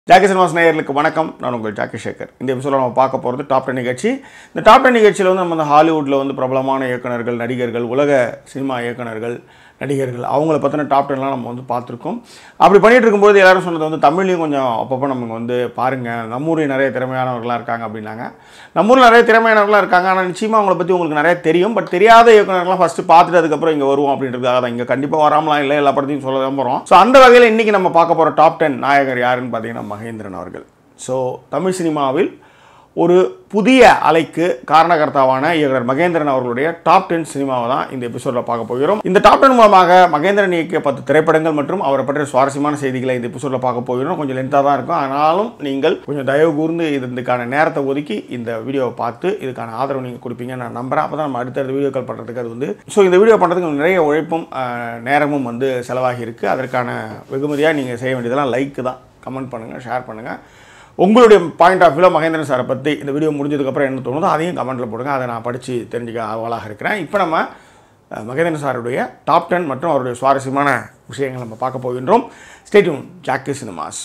Jackie cinemas நேயர்களுக்கு வணக்கம் நான் உங்கள் ஜாக்கி சேகர் இந்த எபிசோட நம்ம பார்க்க போகிறது டாப் டென் நிகழ்ச்சி இந்த டாப் டென் நிகழ்ச்சியில் வந்து நம்ம வந்து ஹாலிவுட்டில் வந்து பிரபலமான இயக்குனர்கள் நடிகர்கள் உலக சினிமா இயக்குனர்கள் நடிகர்கள் அவங்கள பற்றின டாப் டென்லாம் நம்ம வந்து பார்த்துருக்கோம் அப்படி பண்ணிட்டு இருக்கும்போது எல்லாரும் சொன்னது வந்து தமிழ்லையும் கொஞ்சம் அப்பப்போ நமக்கு வந்து பாருங்கள் நம்ம ஊரில் நிறைய திறமையானவர்களாக இருக்காங்க அப்படின்னாங்க நம்ம ஊரில் நிறைய திறமையானவர்களாக இருக்காங்க ஆனால் நிச்சயமாக அவங்கள பற்றி உங்களுக்கு நிறைய தெரியும் பட் தெரியாத இயக்குனர்கள்லாம் ஃபஸ்ட்டு பார்த்துட்டு அதுக்கப்புறம் இங்கே வருவோம் அப்படின்றதுக்காக தான் இங்கே கண்டிப்பாக வராமலாம் இல்லை எல்லா படத்தையும் சொல்ல தான் போகிறோம் ஸோ அந்த வகையில் இன்றைக்கி நம்ம பார்க்க போகிற டாப் டென் நாயகர் யாருன்னு பார்த்தீங்கன்னா மகேந்திரன் அவர்கள் ஸோ தமிழ் சினிமாவில் ஒரு புதிய அலைக்கு காரணகர்த்தாவான இயக்குனர் மகேந்திரன் அவர்களுடைய டாப் டென் சினிமாவை தான் இந்த எபிசோடில் பார்க்க போகிறோம் இந்த டாப் டென் மூலமாக மகேந்திரன் இயக்கிய பத்து திரைப்படங்கள் மற்றும் அவரை பற்றிய சுவாரஸ்யமான செய்திகளை இந்த எபிசோடில் பார்க்க போகிறோம் கொஞ்சம் லென்த்தாக தான் இருக்கும் ஆனாலும் நீங்கள் கொஞ்சம் தயவு கூர்ந்து இதுக்கான நேரத்தை ஒதுக்கி இந்த வீடியோவை பார்த்து இதுக்கான ஆதரவு நீங்கள் கொடுப்பீங்க நான் நம்புறேன் அப்போ தான் நம்ம அடுத்தடுத்த வீடியோக்கள் பண்ணுறதுக்கு அது வந்து ஸோ இந்த வீடியோ பண்ணுறதுக்கு நிறைய உழைப்பும் அஹ், நேரமும் வந்து செலவாகி இருக்குது அதற்கான வெகுமதியாக நீங்கள் செய்ய வேண்டியதெல்லாம் லைக் தான் கமெண்ட் பண்ணுங்கள் ஷேர் பண்ணுங்கள் உங்களுடைய பாயிண்ட் ஆஃப் வியூவில் மகேந்திரன் சாரை பற்றி இந்த வீடியோ முடிஞ்சதுக்கப்புறம் என்ன தோணுதோ அதையும் கமெண்ட்டில் போடுங்க அதை நான் படித்து தெரிஞ்சுக்க ஆவலாக இருக்கிறேன் இப்போ நம்ம அஹ், மகேந்திரன் சாருடைய டாப் டென் மற்றும் அவருடைய சுவாரஸ்யமான விஷயங்களை நம்ம பார்க்க போகின்றோம் ஸ்டேட்யூன் ஜாக்கி சினிமாஸ்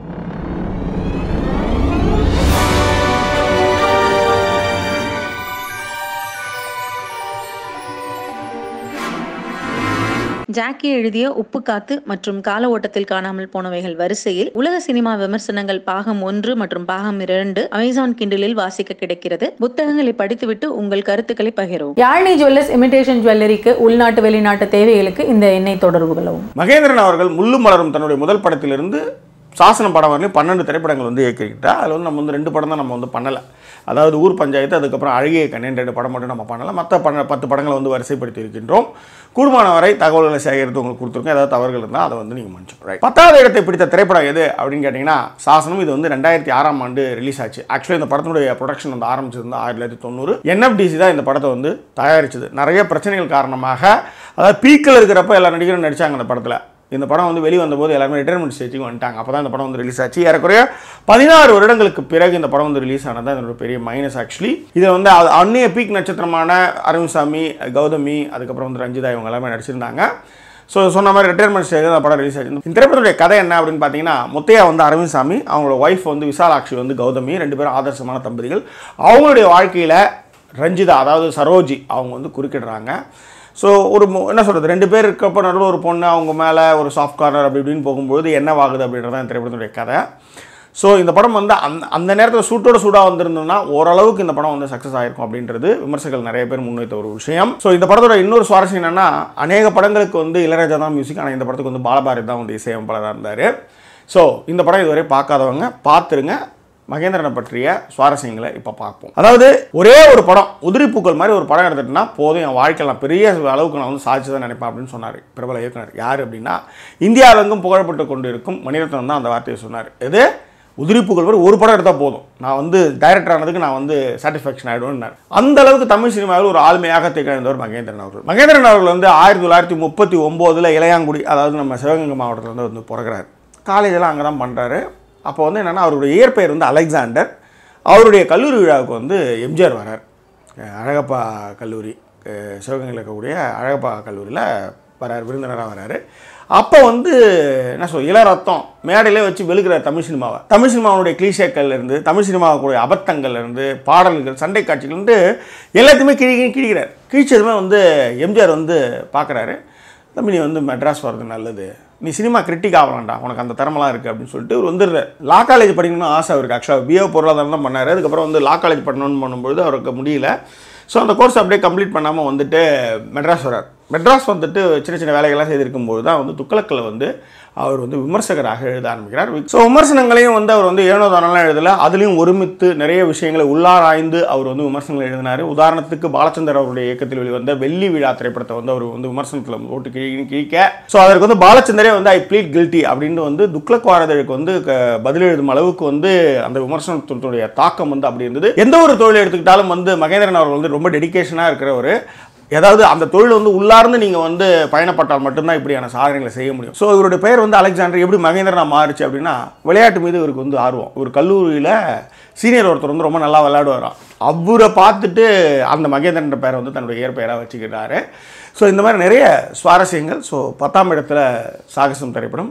ஜாக்கி எழுதிய உப்பு காத்து மற்றும் கால ஓட்டத்தில் காணாமல் போனவைகள் வரிசையில் உலக சினிமா விமர்சனங்கள் பாகம் ஒன்று மற்றும் பாகம் இரண்டு அமேசான் கிண்டலில் வாசிக்க கிடைக்கிறது புத்தகங்களை படித்துவிட்டு உங்கள் கருத்துக்களை பகிரவும் யாழினி ஜுவல்லர்ஸ் இமிடேஷன் ஜுவல்லரிக்கு உள்நாட்டு வெளிநாட்டு தேவைகளுக்கு இந்த எண்ணெய் தொடர்பு கொள்ளவும் மகேந்திரன் அவர்கள் முள்ளும் மலரும் தன்னுடைய முதல் படத்திலிருந்து சாசனம் படம் வரலையும் பன்னெண்டு திரைப்படங்கள் வந்து இயக்கிக்கிட்டா அதில் வந்து நம்ம வந்து ரெண்டு படம் தான் நம்ம வந்து பண்ணலை அதாவது ஊர் பஞ்சாயத்து அதுக்கப்புறம் அழகிய கண்ணன் ரெண்டு படம் மட்டும் நம்ம பண்ணலை மற்ற பண்ண பத்து படங்களை வந்து வரிசைப்படுத்தி இருக்கின்றோம் கூடுமான வரை தகவல்களை சேகரித்து உங்களுக்கு கொடுத்துருக்கோம் ஏதாவது தவறுகள் இருந்தால் அதை வந்து நீங்கள் மன்னிச்சு ரைட் பத்தாவது இடத்தை பிடித்த திரைப்படம் எது அப்படின்னு கேட்டிங்கன்னா சாசனம் இது வந்து ரெண்டாயிரத்தி ஆறாம் ஆண்டு ரிலீஸ் ஆச்சு ஆக்சுவலி இந்த படத்தினுடைய ப்ரொடக்ஷன் வந்து ஆரம்பிச்சது வந்து ஆயிரத்தி தொள்ளாயிரத்தி தொண்ணூறு என்எஃப்டிசி தான் இந்த படத்தை வந்து தயாரிச்சது நிறைய பிரச்சனைகள் காரணமாக அதாவது பீக்கில் இருக்கிறப்ப எல்லா நடிகரும் நடித்தாங்க அந்த படத்தில் இந்த படம் வந்து வெளியே வந்தபோது எல்லாருமே ரிட்டைர்மெண்ட் ஸ்டேஜுக்கு வந்துட்டாங்க அப்போ தான் இந்த படம் வந்து ரிலீஸ் ஆச்சு ஏறக்குறைய பதினாறு வருடங்களுக்கு பிறகு இந்த படம் வந்து ரிலீஸ் ஆனது அதனோட பெரிய மைனஸ் ஆக்சுவலி இது வந்து அது அன்னைய பீக் நட்சத்திரமான அரவிந்த்சாமி கௌதமி அதுக்கப்புறம் வந்து ரஞ்சிதா இவங்க எல்லாமே நடிச்சிருந்தாங்க ஸோ சொன்ன மாதிரி ரிட்டைர்மெண்ட் ஸ்டேஜ் அந்த படம் ரிலீஸ் ஆச்சு இந்த திரைப்படத்துடைய கதை என்ன அப்படின்னு பார்த்தீங்கன்னா முத்தையா வந்து அரவிந்த் சாமி அவங்களோட ஒய்ஃப் வந்து விசாலாட்சி வந்து கௌதமி ரெண்டு பேரும் ஆதர்சமான தம்பதிகள் அவங்களுடைய வாழ்க்கையில் ரஞ்சிதா அதாவது சரோஜி அவங்க வந்து குறுக்கிடுறாங்க ஸோ ஒரு மு- என்ன சொல்கிறது ரெண்டு பேர் இருக்கப்போ நடுவில் ஒரு பொண்ணு அவங்க மேலே ஒரு சாஃப்ட் கார்னர் அப்படி இப்படின்னு போகும்போது என்னவாகுது அப்படின்றது தான் இந்த திரைப்படத்துடைய கதை ஸோ இந்த படம் வந்து அந்த அந்த நேரத்தில் சூட்டோட சூடாக வந்திருந்ததுன்னா ஓரளவுக்கு இந்த படம் வந்து சக்ஸஸ் ஆயிருக்கும் அப்படின்றது விமர்சகர்கள் நிறைய பேர் முன்வைத்த ஒரு விஷயம் ஸோ இந்த படத்தோட இன்னொரு சுவாரஸ்யம் என்னன்னா அநேக படங்களுக்கு வந்து இளையராஜா தான் மியூசிக் ஆனால் இந்த படத்துக்கு வந்து பாலபாரதி தான் வந்து இசையமைப்பாளராக இருந்தார் ஸோ இந்த படம் இதுவரை பார்க்காதவங்க பார்த்துருங்க மகேந்திரனை பற்றிய சுவாரஸ்யங்களை இப்போ பார்ப்போம் அதாவது ஒரே ஒரு படம் உதிரிப்பூக்கள் மாதிரி ஒரு படம் எடுத்துட்டுனா போதும் என் வாழ்க்கையில் நான் பெரிய அளவுக்கு நான் வந்து சாதிச்சு தான் நினைப்பேன் அப்படின்னு சொன்னார் பிரபல இயக்குனர் யார் அப்படின்னா இந்தியாவெங்கும் புகழப்பட்டு கொண்டு இருக்கும் மணிரத்னம் தான் அந்த வார்த்தையை சொன்னார் எது உதிரிப்புகள் மாதிரி ஒரு படம் எடுத்தால் போதும் நான் வந்து டைரக்டர் ஆனதுக்கு நான் வந்து சாட்டிஸ்ஃபேக்ஷன் ஆகிடுவேன் அந்த அளவுக்கு தமிழ் சினிமாவில் ஒரு ஆளுமையாக திகழ்ந்தவர் மகேந்திரன் அவர்கள் மகேந்திரன் அவர்கள் வந்து ஆயிரத்தி தொள்ளாயிரத்தி முப்பத்தி ஒம்போதில் இளையாங்குடி அதாவது நம்ம சிவகங்கை மாவட்டத்தில் வந்து வந்து பிறகுறாரு காலேஜெல்லாம் அங்கே தான் பண்ணுறாரு அப்போ வந்து என்னென்னா அவருடைய இயற்பெயர் வந்து அலெக்சாண்டர் அவருடைய கல்லூரி விழாவுக்கு வந்து எம்ஜிஆர் வரார் அஹ் அழகப்பா கல்லூரி அஹ் சிவகங்கையில் இருக்கக்கூடிய அழகப்பா கல்லூரியில் வரார் விருந்தினராக வராரு அப்போ வந்து என்ன சொல் இளரத்தம் மேடையிலே வச்சு வெளுக்கிறார் தமிழ் சினிமாவை தமிழ் சினிமாவுடைய கிளீஷேக்கள்ல இருந்து தமிழ் சினிமாவுடைய அபத்தங்கள்ல இருந்து பாடல்கள் சண்டை காட்சிகள் இருந்து எல்லாத்தையுமே கிழி கிழி கிழிக்கிறார் கிழிச்சதுமே வந்து எம்ஜிஆர் வந்து பார்க்குறாரு தம்பி நீ வந்து மெட்ராஸ் வர்றது நல்லது நீ சினிமா கிரிட்டிக் ஆகலாம்டா உனக்கு அந்த திறமெல்லாம் இருக்குது அப்படின்னு சொல்லிட்டு இவர் வந்துடுறார் லா காலேஜ் படிக்கணும்னு ஆசை அவருக்கு ஆக்சுவலாக பிஏ பொருளாதாரம் தான் பண்ணார் அதுக்கப்புறம் வந்து லா காலேஜ் பண்ணணும்னு பண்ணும்பொழுது அவருக்கு முடியல ஸோ அந்த கோர்ஸ் அப்படியே கம்ப்ளீட் பண்ணாமல் வந்துட்டு மெட்ராஸ் வரார் மெட்ராஸ் வந்துட்டு சின்ன சின்ன வேலைகள்லாம் செய்திருக்கும்போது தான் வந்து துக்ளக்கில் வந்து அவர் வந்து விமர்சகராக எழுத ஆரம்பிக்கிறார் ஸோ விமர்சனங்களையும் வந்து அவர் வந்து ஏனோ தானெல்லாம் எழுதலை அதுலேயும் ஒருமித்து நிறைய விஷயங்களை உள்ளாராய்ந்து அவர் வந்து விமர்சனங்களை எழுதினார் உதாரணத்துக்கு பாலச்சந்தர் அவருடைய இயக்கத்தில் வெளிவந்த வெள்ளி விழா திரைப்படத்தை வந்து அவர் வந்து விமர்சனத்தில் ஓட்டு கிழி கிழிக்க ஸோ அதற்கு வந்து பாலச்சந்தரே வந்து ஐ ப்ளீட் கில்ட்டி அப்படின்னு வந்து துக்ளக் வாரதழுக்கு வந்து க- பதில் எழுதும் அளவுக்கு வந்து அந்த விமர்சனத்தினுடைய தாக்கம் வந்து அப்படி இருந்தது எந்த ஒரு தொழிலை எடுத்துக்கிட்டாலும் வந்து மகேந்திரன் அவர்கள் வந்து ரொம்ப டெடிகேஷனாக இருக்கிறவர் ஏதாவது அந்த தொழில் வந்து உள்ளார்ந்து நீங்கள் வந்து பயணப்பட்டால் மட்டும்தான் இப்படியான சாதனைகளை செய்ய முடியும் ஸோ இவருடைய பெயர் வந்து அலெக்சாண்டர் எப்படி மகேந்திரனா மாறுச்சு அப்படின்னா விளையாட்டு மீது இவருக்கு வந்து ஆர்வம் ஒரு கல்லூரியில் சீனியர் ஒருத்தர் வந்து ரொம்ப நல்லா விளையாடுவாராம் அவரை பார்த்துட்டு அந்த மகேந்திரன் பேரை வந்து தன்னுடைய இயற்பெயராக வச்சுக்கிறாரு ஸோ இந்த மாதிரி நிறைய சுவாரஸ்யங்கள் ஸோ பத்தாம் இடத்துல சாகசம் திரைப்படம்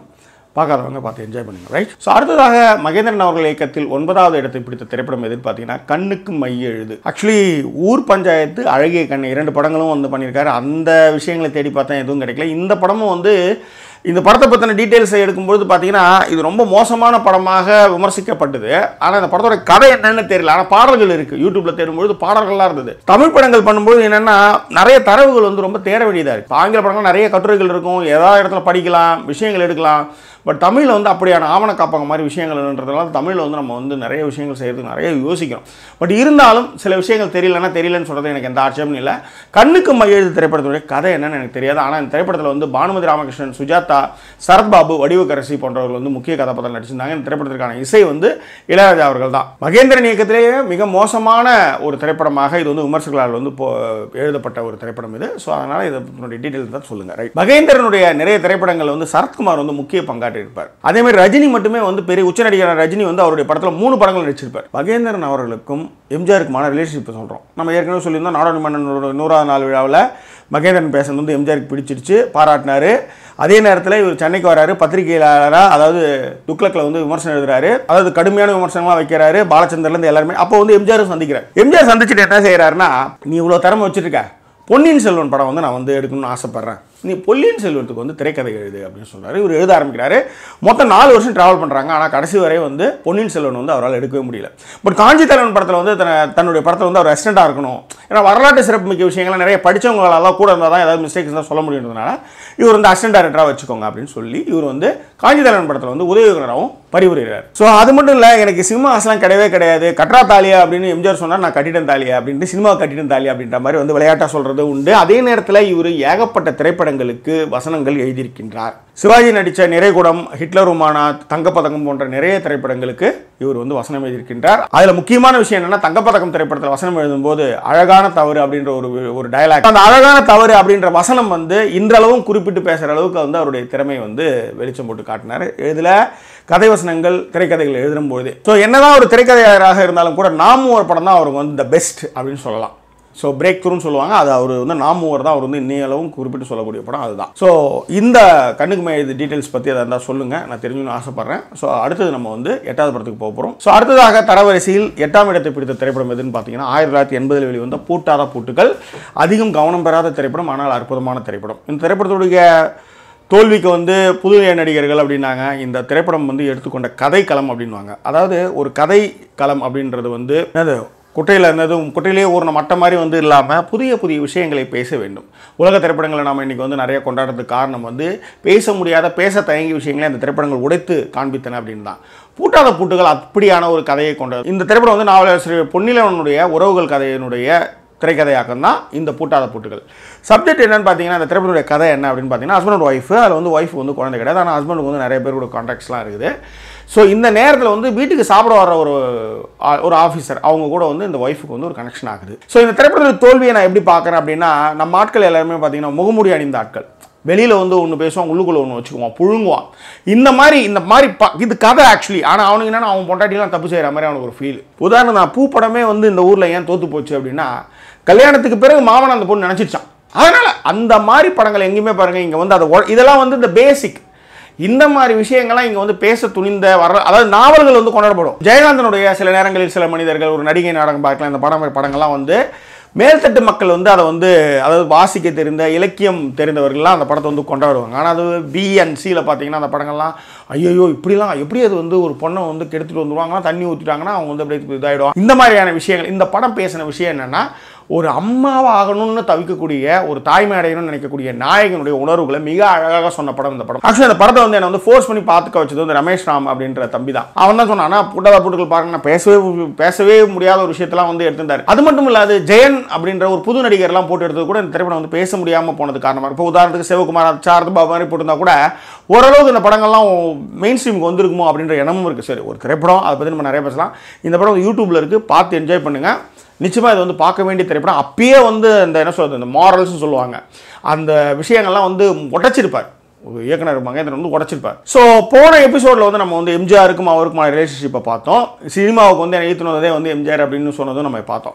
பார்க்காதவங்க பார்த்து என்ஜாய் பண்ணுங்க ரைட் ஸோ அடுத்ததாக மகேந்திரன் அவர்கள் இயக்கத்தில் ஒன்பதாவது இடத்தை பிடித்த திரைப்படம் எதுன்னு பார்த்தீங்கன்னா கண்ணுக்கு மைய எழுது ஆக்சுவலி ஊர் பஞ்சாயத்து அழகிய கண் இரண்டு படங்களும் வந்து பண்ணியிருக்காரு அந்த விஷயங்களை தேடி பார்த்தா எதுவும் கிடைக்கல இந்த படமும் வந்து இந்த படத்தை பற்றின டீட்டெயில்ஸை எடுக்கும்போது பார்த்தீங்கன்னா இது ரொம்ப மோசமான படமாக விமர்சிக்கப்பட்டது ஆனால் இந்த படத்தோட கதை என்னன்னு தெரியல ஆனால் பாடல்கள் இருக்குது யூடியூப்பில் தேடும்பொழுது பாடல்கள்லாம் இருந்தது தமிழ் படங்கள் பண்ணும்போது என்னென்னா நிறைய தரவுகள் வந்து ரொம்ப தேட வேண்டியதாக இருக்குது ஆங்கில படங்கள் நிறைய கட்டுரைகள் இருக்கும் ஏதாவது இடத்துல படிக்கலாம் விஷயங்கள் எடுக்கலாம் பட் தமிழில் வந்து அப்படியான ஆவண காப்பகம் மாதிரி விஷயங்கள்ன்றதுனால தமிழில் வந்து நம்ம வந்து நிறைய விஷயங்கள் செய்கிறதுக்கு நிறைய யோசிக்கிறோம் பட் இருந்தாலும் சில விஷயங்கள் தெரியலன்னா தெரியலன்னு சொல்கிறது எனக்கு எந்த ஆட்சேபமும் இல்லை கண்ணுக்கு மையெழுது திரைப்படத்துடைய கதை என்னன்னு எனக்கு தெரியாது ஆனால் இந்த திரைப்படத்தில் வந்து பானுமதி ராமகிருஷ்ணன் சுஜாதா சரத்பாபு வடிவக்கரசி போன்றவர்கள் வந்து முக்கிய கதாபாத்திரம் நடிச்சிருந்தாங்க இந்த திரைப்படத்திற்கான இசை வந்து இளையராஜா அவர்கள் தான் மகேந்திரன் இயக்கத்திலேயே மிக மோசமான ஒரு திரைப்படமாக இது வந்து விமர்சகர்களால் வந்து போ- எழுதப்பட்ட ஒரு திரைப்படம் இது ஸோ அதனால் இதனுடைய டீட்டெயில்ஸ் தான் சொல்லுங்கள் ரைட் மகேந்திரனுடைய நிறைய திரைப்படங்கள் வந்து சரத்குமார் வந்து முக்கிய பங்காற்றியிருப்பார் அதே மாதிரி ரஜினி மட்டுமே வந்து பெரிய உச்ச நடிகரான ரஜினி வந்து அவருடைய படத்தில் மூணு படங்கள் நடிச்சிருப்பார் மகேந்திரன் அவர்களுக்கும் எம்ஜிஆருக்குமான ரிலேஷன்ஷிப் சொல்கிறோம் நம்ம ஏற்கனவே சொல்லியிருந்தோம் நாடாளுமன்ற மன்னனோட நூறாவது நாள் விழாவில் மகேந்திரன் பேசுனது வந்து எம்ஜிஆருக்கு பிடிச்சிருச்சு பாராட்டினாரு அதே நேரத்தில் இவர் சென்னைக்கு வராரு பத்திரிகையாளராக அதாவது துக்ளக்கில் வந்து விமர்சனம் எழுதுறாரு அதாவது கடுமையான விமர்சனங்களாக வைக்கிறாரு பாலச்சந்தர்லேருந்து எல்லாருமே அப்போ வந்து எம்ஜிஆர் சந்திக்கிறார் எம்ஜிஆர் சந்திச்சுட்டு என்ன செய்கிறாருன்னா நீ இவ்வளோ திறமை வச்சிருக்க பொன்னியின் செல்வன் படம் வந்து நான் வந்து எடுக்கணும்னு ஆசைப்பட்றேன் நீ பொன்னியின் செல்வத்துக்கு வந்து திரைக்கதை எழுது அப்படின்னு சொல்றாரு இவர் எழுத ஆரம்பிக்கிறாரு மொத்தம் நாலு வருஷம் டிராவல் பண்ணுறாங்க ஆனால் கடைசி வரை வந்து பொன்னியின் செல்வன் வந்து அவரால் எடுக்கவே முடியல பட் காஞ்சி தலைவன் படத்தில் வந்து தன்ன- தன்னுடைய படத்தில் வந்து அவர் அசிஸ்டண்டாக இருக்கணும் ஏன்னா வரலாற்று சிறப்புமிக்க விஷயங்கள்லாம் நிறைய படித்தவங்களால கூட இருந்தால் தான் ஏதாவது மிஸ்டேக்ஸ் தான் சொல்ல முடியுன்றதுனால இவர் வந்து அசிஸ்டன்ட் டேரக்டராக வச்சுக்கோங்க அப்படின்னு சொல்லி இவர் வந்து காஞ்சி தலைவன் படத்தில் வந்து உதவி இயக்குனராகவும் பரிபுரிகிறார் ஸோ அது மட்டும் இல்லை எனக்கு சினிமா ஆசைலாம் கிடையவே கிடையாது கட்ரா தாலியா அப்படின்னு எம்ஜிஆர் சொன்னார் நான் கட்டிட்டேன் தாலியா அப்படின்ட்டு சினிமா கட்டிட்டேன் தாலியா அப்படின்ற மாதிரி வந்து விளையாட்டாக சொல்கிறது உண்டு அதே நேரத்தில் இவர் ஏகப்பட்ட திரைப்படங்களுக்கு வசனங்கள் எழுதியிருக்கின்றார் சிவாஜி நடித்த நிறைகுடம் ஹிட்லர் உமானா தங்கப்பதக்கம் போன்ற நிறைய திரைப்படங்களுக்கு இவர் வந்து வசனம் எழுதியிருக்கின்றார் அதில் முக்கியமான விஷயம் என்னன்னா தங்கப்பதக்கம் திரைப்படத்தில் வசனம் எழுதும்போது அழகான தவறு அப்படின்ற ஒரு ஒரு டயலாக் அந்த அழகான தவறு அப்படின்ற வசனம் வந்து இன்றளவும் குறிப்பிட்டு பேசுகிற அளவுக்கு வந்து அவருடைய திறமை வந்து வெளிச்சம் போட்டு காட்டினார் இதில் கதை வசனங்கள் திரைக்கதைகள் எழுதும்போது ஸோ என்னதான் ஒரு திரைக்கதையாளராக இருந்தாலும் கூட நாமும் ஒரு படம் தான் அவருக்கு வந்து த பெஸ்ட் அப்படின்னு சொல்லலாம் ஸோ பிரேக் த்ரூன்னு சொல்லுவாங்க அது அவர் வந்து நாமூவர் தான் அவர் வந்து இன்னைய அளவும் குறிப்பிட்டு சொல்லக்கூடிய படம் அதுதான் ஸோ இந்த கண்ணுக்கு மே இது டீட்டெயில்ஸ் பற்றி அதை இருந்தால் சொல்லுங்கள் நான் தெரிஞ்சுக்கணும்னு ஆசைப்பட்றேன் ஸோ அடுத்தது நம்ம வந்து எட்டாவது படத்துக்கு போக போகிறோம் ஸோ அடுத்ததாக தரவரிசையில் எட்டாம் இடத்தை பிடித்த திரைப்படம் எதுன்னு பார்த்தீங்கன்னா ஆயிரத்தி தொள்ளாயிரத்தி எண்பதில் வெளிவந்த பூட்டாத பூட்டுகள் அதிகம் கவனம் பெறாத திரைப்படம் ஆனால் அற்புதமான திரைப்படம் இந்த திரைப்படத்துடைய தோல்விக்கு வந்து புது நடிகர்கள் அப்படின்னாங்க இந்த திரைப்படம் வந்து எடுத்துக்கொண்ட கதை களம் அப்படின்வாங்க அதாவது ஒரு கதை களம் அப்படின்றது வந்து என்னது குட்டையில் இருந்ததும் குட்டையிலேயே ஊறின மட்ட மாதிரி வந்து இல்லாமல் புதிய புதிய விஷயங்களை பேச வேண்டும் உலக திரைப்படங்களை நம்ம இன்றைக்கி வந்து நிறைய கொண்டாடுறதுக்கு காரணம் வந்து பேச முடியாத பேச தயங்கிய விஷயங்களை அந்த திரைப்படங்கள் உடைத்து காண்பித்தன அப்படின்னு தான் பூட்டாத பூட்டுகள் அப்படியான ஒரு கதையை கொண்டது இந்த திரைப்படம் வந்து நாவலாசிரியர் பொன்னிலவனுடைய உறவுகள் கதையினுடைய திரைக்கதையாக்கம் தான் இந்த பூட்டாத பூட்டுகள் சப்ஜெக்ட் என்னன்னு பார்த்தீங்கன்னா இந்த திரைப்படத்துடைய கதை என்ன அப்படின்னு பார்த்தீங்கன்னா ஹஸ்பண்ட் ஒய்ஃபு அதில் வந்து ஒய்ஃப் வந்து குழந்தை கிடையாது ஆனால் ஹஸ்பண்டுக்கு வந்து நிறைய பேரோட கான்டாக்ட்ஸ்லாம் இருக்குது ஸோ இந்த நேரத்தில் வந்து வீட்டுக்கு சாப்பிட வர ஒரு ஆ- ஒரு ஆஃபீஸர் அவங்க கூட வந்து இந்த ஒய்ஃபுக்கு வந்து ஒரு கனெக்ஷன் ஆகுது ஸோ இந்த திரைப்படத்தில் தோல்வியை நான் எப்படி பார்க்குறேன் அப்படின்னா நம்ம ஆட்கள் எல்லாருமே பார்த்தீங்கன்னா முகமூடி அணிந்த ஆட்கள் வெளியில் வந்து ஒன்று பேசுவான் உள்ளுக்குள்ளே ஒன்று வச்சுக்குவான் புழுங்குவான் இந்த மாதிரி இந்த மாதிரி ப இது கதை ஆக்சுவலி ஆனால் அவனுக்கு என்னன்னா அவன் பொண்டாட்டிலாம் தப்பு செய்கிற மாதிரி அவனுக்கு ஒரு ஃபீல் உதாரணம் நான் பூ படமே வந்து இந்த ஊரில் ஏன் தோத்து போச்சு அப்படின்னா கல்யாணத்துக்கு பிறகு மாமன் அந்த பொண்ணு நினச்சிருச்சான் அதனால் அந்த மாதிரி படங்கள் எங்கேயுமே பாருங்கள் இங்கே வந்து அதை ஒ- இதெல்லாம் வந்து இந்த பேசிக் இந்த மாதிரி விஷயங்கள்லாம் இங்கே வந்து பேச துணிந்த வர அதாவது நாவல்கள் வந்து கொண்டாடப்படும் ஜெயகாந்தனுடைய சில நேரங்களில் சில மனிதர்கள் ஒரு நடிகை நாடகம் பார்க்கலாம் இந்த படம் படங்கள்லாம் வந்து மேல்தட்டு மக்கள் வந்து அதை வந்து அதாவது வாசிக்க தெரிந்த இலக்கியம் தெரிந்தவர்கள்லாம் அந்த படத்தை வந்து கொண்டாடுவாங்க ஆனால் அது பி அண்ட் சியில் பார்த்தீங்கன்னா அந்த படங்கள்லாம் ஐயோ இப்படிலாம் எப்படி அது வந்து ஒரு பொண்ணை வந்து கெடுத்துட்டு வந்துருவாங்கன்னா தண்ணி ஊற்றிட்டாங்கன்னா அவங்க வந்து அப்படியே இதாகிடும் இந்த மாதிரியான விஷயங்கள் இந்த படம் பேசின விஷயம் என்னென்னா ஒரு அம்மாவா ஆகணும்னு தவிக்கக்கூடிய ஒரு தாய்மை அடையணும்னு நினைக்கக்கூடிய நாயகனுடைய உணர்வுகளை மிக அழகாக சொன்ன படம் இந்த படம் ஆக்சுவலி அந்த படத்தை வந்து என்ன வந்து ஃபோர்ஸ் பண்ணி பார்த்துக்க வச்சது வந்து ரமேஷ் ராம் அப்படின்ற தம்பி தான் அவன் தான் சொன்னான் புட்டதா புட்டுகள் பாருங்க நான் பேசவே பேசவே முடியாத ஒரு விஷயத்தெல்லாம் வந்து எடுத்திருந்தாரு அது மட்டும் இல்லாது ஜெயன் அப்படின்ற ஒரு புது நடிகர்லாம் போட்டு எடுத்தது கூட இந்த திரைப்படம் வந்து பேச முடியாமல் போனது காரணமாக இப்போ உதாரணத்துக்கு சிவகுமார் சாரத பாபு மாதிரி போட்டிருந்தா கூட ஓரளவுக்கு இந்த படங்கள்லாம் மெயின் ஸ்ட்ரீமுக்கு வந்திருக்குமோ அப்படின்ற எண்ணமும் இருக்குது சரி ஒரு திரைப்படம் அதை பற்றி நம்ம நிறைய பேசலாம் இந்த படம் யூடியூப்ல இருக்குது பார்த்து என்ஜாய் பண்ணுங்க நிச்சயமாக இது வந்து பார்க்க வேண்டிய திரைப்படம் அப்பயே வந்து இந்த என்ன சொல்றது இந்த மாரல்ஸ்னு சொல்லுவாங்க அந்த விஷயங்கள்லாம் வந்து உடைச்சிருப்பார் ஒரு இயக்குனர் மகேந்திரன் வந்து உடைச்சிருப்பார் ஸோ போன எபிசோடில் வந்து நம்ம வந்து எம்ஜிஆருக்கும் அவருக்குமான ரிலேஷன்ஷிப்பை பார்த்தோம் சினிமாவுக்கு வந்து ஈத்துனதே வந்து எம்ஜிஆர் அப்படின்னு சொன்னதும் நம்ம பார்த்தோம்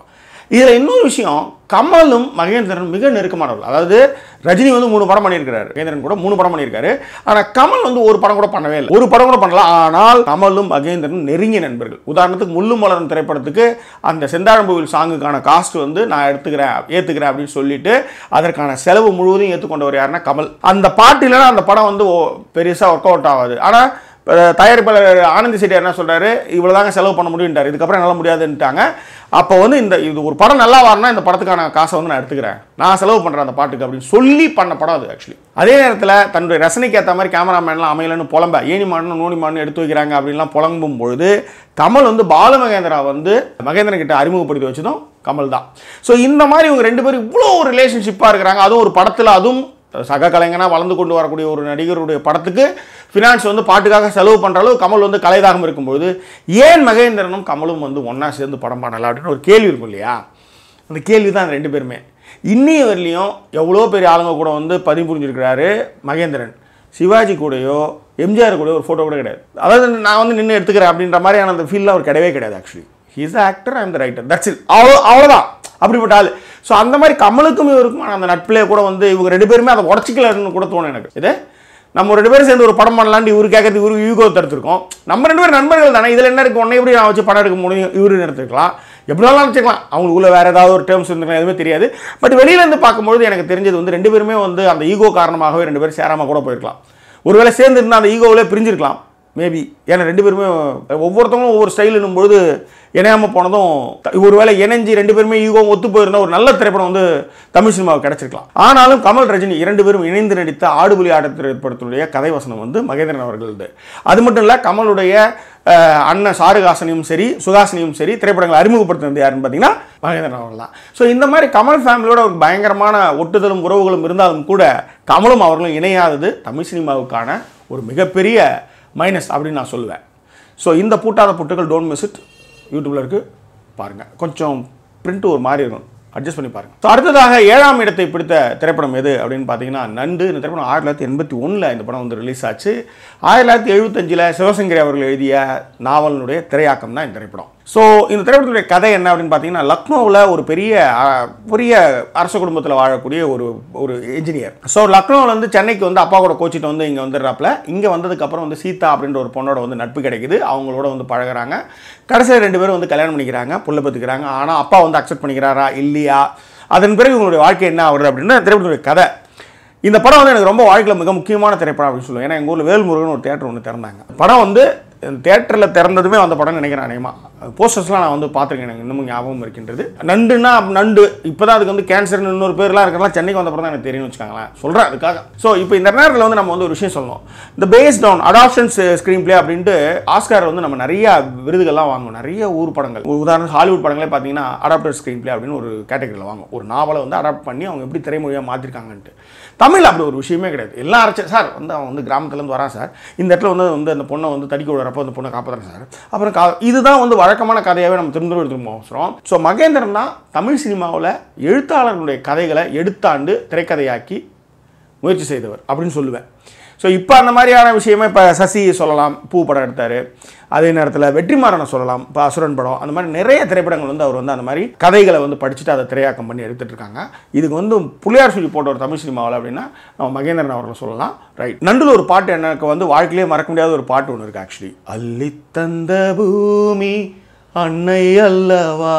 இதில் இன்னொரு விஷயம் கமலும் மகேந்திரன் மிக நெருக்கமானவர்கள் அதாவது ரஜினி வந்து மூணு படம் பண்ணியிருக்காரு மகேந்திரன் கூட மூணு படம் பண்ணியிருக்காரு ஆனால் கமல் வந்து ஒரு படம் கூட பண்ணவே இல்லை ஒரு படம் கூட பண்ணல ஆனால் கமலும் மகேந்திரன் நெருங்கிய நண்பர்கள் உதாரணத்துக்கு முள்ளு மலரும் திரைப்படத்துக்கு அந்த செந்தாழம்புவில் சாங்குக்கான காஸ்ட் வந்து நான் எடுத்துக்கிறேன் ஏற்றுக்கிறேன் அப்படின்னு சொல்லிட்டு அதற்கான செலவு முழுவதும் ஏற்றுக்கொண்டவர் யாருன்னா கமல் அந்த பாட்டு இல்லைன்னா அந்த படம் வந்து பெருசாக ஒர்க் அவுட் ஆகாது ஆனால் இப்ப தயாரிப்பாளர் ஆனந்தி செட்டியார் என்ன சொல்றாரு இவ்வளவுதாங்க செலவு பண்ண முடியுன்ட்டார் இதுக்கப்புறம் என்னால் முடியாதுன்ட்டாங்க அப்போ வந்து இந்த இது ஒரு படம் நல்லா வரணும்னா இந்த படத்துக்கான காசை வந்து நான் எடுத்துக்கிறேன் நான் செலவு பண்ணுறேன் அந்த பாட்டுக்கு அப்படின்னு சொல்லி பண்ண படம் அது ஆக்சுவலி அதே நேரத்தில் தன்னுடைய ரசனைக்கு ஏற்ற மாதிரி கேமராமேன்லாம் அமையலன்னு புலம்ப ஏனி மாடணும் நோனி மாடணும் எடுத்து வைக்கிறாங்க அப்படின்லாம் புலம்பும் பொழுது கமல் வந்து பாலு மகேந்திரா வந்து மகேந்திரன் கிட்ட அறிமுகப்படுத்தி வச்சதும் கமல் தான் ஸோ இந்த மாதிரி இவங்க ரெண்டு பேரும் இவ்வளோ ஒரு ரிலேஷன்ஷிப்பாக இருக்கிறாங்க அதுவும் ஒரு படத்தில் அதுவும் சக கலைஞனாக வளர்ந்து கொண்டு வரக்கூடிய ஒரு நடிகருடைய படத்துக்கு ஃபினான்ஸ் வந்து பாட்டுக்காக செலவு பண்ணுற அளவு கமல் வந்து கலைதாகம் இருக்கும்போது ஏன் மகேந்திரனும் கமலும் வந்து ஒன்றா சேர்ந்து படம் பண்ணலாம் அப்படின்னு ஒரு கேள்வி இருக்கும் இல்லையா அந்த கேள்வி தான் அந்த ரெண்டு பேருமே இன்னைய வரலையும் எவ்வளோ பெரிய ஆளுங்க கூட வந்து பதிப்புரிஞ்சிருக்கிறாரு மகேந்திரன் சிவாஜி கூடயோ எம்ஜிஆர் கூடயோ ஒரு ஃபோட்டோ கூட கிடையாது அதாவது நான் வந்து நின்று எடுத்துக்கிறேன் அப்படின்ற மாதிரியான அந்த ஃபீலில் அவர் கிடையவே கிடையாது actually he's actor I'm the writer that's it அவ்வளோ அவ்வளோதான் அப்படிப்பட்ட ஆள் ஸோ அந்த மாதிரி கமலுக்கும் இவருக்கும் அந்த நட்பிலே கூட வந்து இவங்க ரெண்டு பேருமே அதை உடச்சிக்கலன்னு கூட தோணும் எனக்கு இது நம்ம ரெண்டு பேரும் சேர்ந்து ஒரு படம் பண்ணலான்னு இவரு கேட்கறது இவரு யூகோ தடுத்துருக்கோம் நம்ம ரெண்டு பேரும் நண்பர்கள் தானே இதில் என்ன இருக்கு உன்னை எப்படி நான் வச்சு படம் எடுக்க முடியும் இவரு எடுத்துக்கலாம் எப்படி வேணாலும் வச்சுக்கலாம் அவங்களுக்குள்ள வேற ஏதாவது ஒரு டேர்ம்ஸ் இருந்துக்கலாம் எதுவுமே தெரியாது பட் வெளியில இருந்து பார்க்கும்பொழுது எனக்கு தெரிஞ்சது வந்து ரெண்டு பேருமே வந்து அந்த ஈகோ காரணமாகவே ரெண்டு பேரும் சேராம கூட போயிருக்கலாம் ஒருவேளை சேர்ந்து இருந்தால் அந்த ஈகோவிலே பிரிஞ்சிருக்கலாம் மேபி ஏன்னா ரெண்டு பேருமே ஒவ்வொருத்தவங்களும் ஒவ்வொரு ஸ்டைல் போது இணையாமல் போனதும் த- ஒருவேளை இணைஞ்சு ரெண்டு பேருமே ஈகோ ஒத்து போயிருந்தா ஒரு நல்ல திரைப்படம் வந்து தமிழ் சினிமாவுக்கு கிடைச்சிருக்கலாம் ஆனாலும் கமல் ரஜினி இரண்டு பேரும் இணைந்து நடித்த ஆடுபுலி ஆட்ட திரைப்படத்தினுடைய கதை வசனம் வந்து மகேந்திரன் அவர்களது அது மட்டும் இல்லை கமலுடைய அஹ், அண்ணன் சாருகாசனையும் சரி சுகாசினியும் சரி திரைப்படங்களை அறிமுகப்படுத்தினது யாருன்னு பார்த்தீங்கன்னா மகேந்திரன் அவர்கள் தான் ஸோ இந்த மாதிரி கமல் ஃபேமிலியோட ஒரு பயங்கரமான ஒட்டுதலும் உறவுகளும் இருந்தாலும் கூட கமலும் அவர்களும் இணையாதது தமிழ் சினிமாவுக்கான ஒரு மிகப்பெரிய மைனஸ் அப்படின்னு நான் சொல்லுவேன் ஸோ இந்த பூட்டாத புட்டுகள் டோன்ட் மிஸ் இட் யூடியூப்ல இருக்கு பாருங்க கொஞ்சம் பிரிண்ட் ஒரு மாதிரி இருக்கும் அட்ஜஸ்ட் பண்ணி பாருங்க ஸோ அடுத்ததாக ஏழாம் இடத்தை பிடித்த திரைப்படம் எது அப்படின்னு பார்த்தீங்கன்னா நண்டு இந்த திரைப்படம் ஆயிரத்தி தொள்ளாயிரத்தி எண்பத்தி ஒன்றில் இந்த படம் வந்து ரிலீஸ் ஆச்சு ஆயிரத்தி தொள்ளாயிரத்தி எழுபத்தஞ்சில் சிவசங்கரி அவர்கள் எழுதிய நாவலினுடைய திரையாக்கம் தான் இந்த திரைப்படம் ஸோ இந்த திரைப்படத்துடைய கதை என்ன அப்படின்னு பார்த்தீங்கன்னா லக்னோவில் ஒரு பெரிய அஹ், பெரிய அரச குடும்பத்தில் வாழக்கூடிய ஒரு ஒரு இன்ஜினியர் ஸோ லக்னோவில் வந்து சென்னைக்கு வந்து அப்பா கூட கோச்சிட்டு வந்து இங்கே வந்துடுறாப்புல இங்கே வந்ததுக்கப்புறம் வந்து சீதா அப்படின்ற ஒரு பொண்ணோட வந்து நட்பு கிடைக்குது அவங்களோட வந்து பழகுறாங்க கடைசியில் ரெண்டு பேரும் வந்து கல்யாணம் பண்ணிக்கிறாங்க புள்ள பெற்றுக்கிறாங்க ஆனால் அப்பா வந்து அக்செப்ட் பண்ணிக்கிறாரா இல்லையா அதன் பிறகு இவங்களுடைய வாழ்க்கை என்ன ஆகுறது அப்படின்னு திரைப்படத்துடைய கதை இந்த படம் வந்து எனக்கு ரொம்ப வாழ்க்கையில் மிக முக்கியமான திரைப்படம் அப்படின்னு சொல்லுவேன் ஏன்னா எங்கள் ஊரில் வேல்முருகன் ஒரு தேட்டர் ஒன்று திறந்தாங்க படம் வந்து தேட்டரில் திறந்ததுமே அந்த படம் நினைக்கிறேன் அநேகமாக போஸ்டர்ஸ்லாம் நான் வந்து பார்த்துருக்கேன் எனக்கு இன்னமும் ஞாபகம் இருக்கின்றது நண்டுன்னா நண்டு இப்போ தான் அதுக்கு வந்து கேன்சர்னு இன்னொரு பேர்லாம் இருக்கலாம் சென்னைக்கு வந்த படம் தான் எனக்கு தெரியும்னு வச்சுக்காங்களேன் சொல்கிறேன் அதுக்காக ஸோ இப்போ இந்த நேரத்தில் வந்து நம்ம வந்து ஒரு விஷயம் சொல்லணும் இந்த based on adaptations screenplay அப்படின்ட்டு ஆஸ்கார் வந்து நம்ம நிறைய விருதுகள்லாம் வாங்குவோம் நிறைய ஊர் படங்கள் உதாரணம் ஹாலிவுட் படங்களே பார்த்தீங்கன்னா அடாப்டர் ஸ்க்ரீன் பிளே அப்படின்னு ஒரு கேட்டகரியில் வாங்கும் ஒரு நாவலை வந்து அடாப்ட் பண்ணி அவங்க எப்படி திரைமொழியாக மாற்றிருக்காங்கன்ட்டு தமிழ் அப்படி ஒரு விஷயமே கிடையாது எல்லாம் அரைச்ச சார் வந்து அவன் வந்து கிராமத்துலேருந்து வரான் சார் இந்த இடத்துல வந்து வந்து அந்த பொண்ணை வந்து தடிக்க விடுறப்போ அந்த பொண்ணை காப்பாற்றுறேன் சார் அப்புறம் கா இதுதான் வந்து வழக்கமான கதையாகவே நம்ம திரும்ப எடுத்துட்டு அவசரம் ஸோ மகேந்திரன் தான் தமிழ் சினிமாவில் எழுத்தாளர்களுடைய கதைகளை எடுத்தாண்டு திரைக்கதையாக்கி முயற்சி செய்தவர் அப்படின்னு சொல்லுவேன் ஸோ இப்போ அந்த மாதிரியான விஷயமா இப்போ சசி சொல்லலாம் பூ படம் எடுத்தார் அதே நேரத்தில் வெற்றிமாறனை சொல்லலாம் இப்போ அசுரன் படம் அந்த மாதிரி நிறைய திரைப்படங்கள் வந்து அவர் வந்து அந்த மாதிரி கதைகளை வந்து படிச்சுட்டு அதை திரையாக்கம் பண்ணி எடுத்துட்டு இருக்காங்க இதுக்கு வந்து புலியார் சொல்லி போட்ட ஒரு தமிழ் சினிமாவில் அப்படின்னா நம்ம மகேந்திரன் அவர்களை சொல்லலாம் ரைட் நண்டுல ஒரு பாட்டு எனக்கு வந்து வாழ்க்கையிலே மறக்க முடியாத ஒரு பாட்டு ஒன்று இருக்குது ஆக்சுவலி அள்ளி தந்த பூமி அன்னை அல்லவா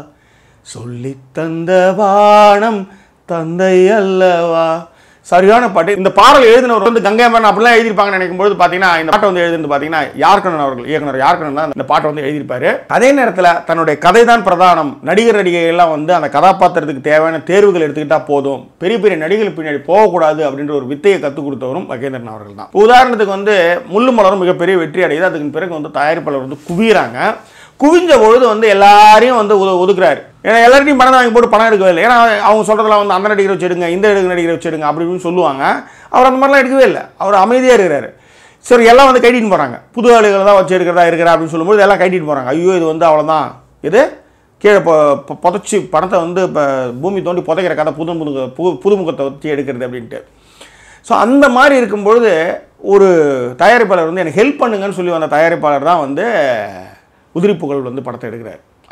சொல்லித் தந்த வானம் தந்தை அல்லவா சரியான பாட்டு இந்த பாடல் எழுதினவர் வந்து கங்கைமரன் அப்படிலாம் எழுதியிருப்பாங்கன்னு நினைக்கும்போது பார்த்தீங்கன்னா இந்த பாட்டை வந்து எழுதுனது பார்த்தீங்கன்னா யார்கண்ணன் அவர்கள் இயக்குனர் யார்கண்ணன் தான் இந்த பாட்டை வந்து எழுதியிருப்பாரு அதே நேரத்தில் தன்னுடைய கதை தான் பிரதானம் நடிகர் நடிகைகள்லாம் வந்து அந்த கதாபாத்திரத்துக்கு தேவையான தேர்வுகள் எடுத்துக்கிட்டா போதும் பெரிய பெரிய நடிகர்கள் பின்னாடி போகக்கூடாது அப்படின்ற ஒரு வித்தையை கற்றுக் கொடுத்தவரும் மகேந்திரன் அவர்கள் தான் உதாரணத்துக்கு வந்து முள்ளு மலரும் மிகப்பெரிய வெற்றி அடையுது அதுக்கு பிறகு வந்து தயாரிப்பாளர் வந்து குவியறாங்க குவிஞ்ச பொழுது வந்து எல்லாரையும் வந்து ஒது ஒதுக்குறாரு ஏன்னா எல்லார்ட்டையும் பணம் வாங்கி போட்டு பணம் எடுக்கவே இல்லை ஏன்னா அவங்க சொல்கிறதெல்லாம் வந்து அந்த நடிகரை வச்சு எடுங்க இந்த எடுக்க நடிகரை வச்சு எடுங்க அப்படி இப்படின்னு சொல்லுவாங்க அவர் அந்த மாதிரிலாம் எடுக்கவே இல்லை அவர் அமைதியாக இருக்கிறாரு சரி எல்லாம் வந்து கைட்டிட்டு போகிறாங்க புது ஆளுகளை தான் வச்சு எடுக்கிறதா இருக்கிறா அப்படின்னு சொல்லும்போது எல்லாம் கைட்டிட்டு போகிறாங்க ஐயோ இது வந்து அவ்வளோதான் இது கீழே பொ பொ- புதைச்சி பணத்தை வந்து இப்போ பூமி தோண்டி புதைக்கிற கதை புது முக புது புதுமுகத்தை வச்சு எடுக்கிறது அப்படின்ட்டு ஸோ அந்த மாதிரி இருக்கும்பொழுது ஒரு தயாரிப்பாளர் வந்து எனக்கு ஹெல்ப் பண்ணுங்கன்னு சொல்லி வந்த தயாரிப்பாளர் தான் வந்து உதிரிப்புகழ் வந்து படத்தை எடுக்கிறார்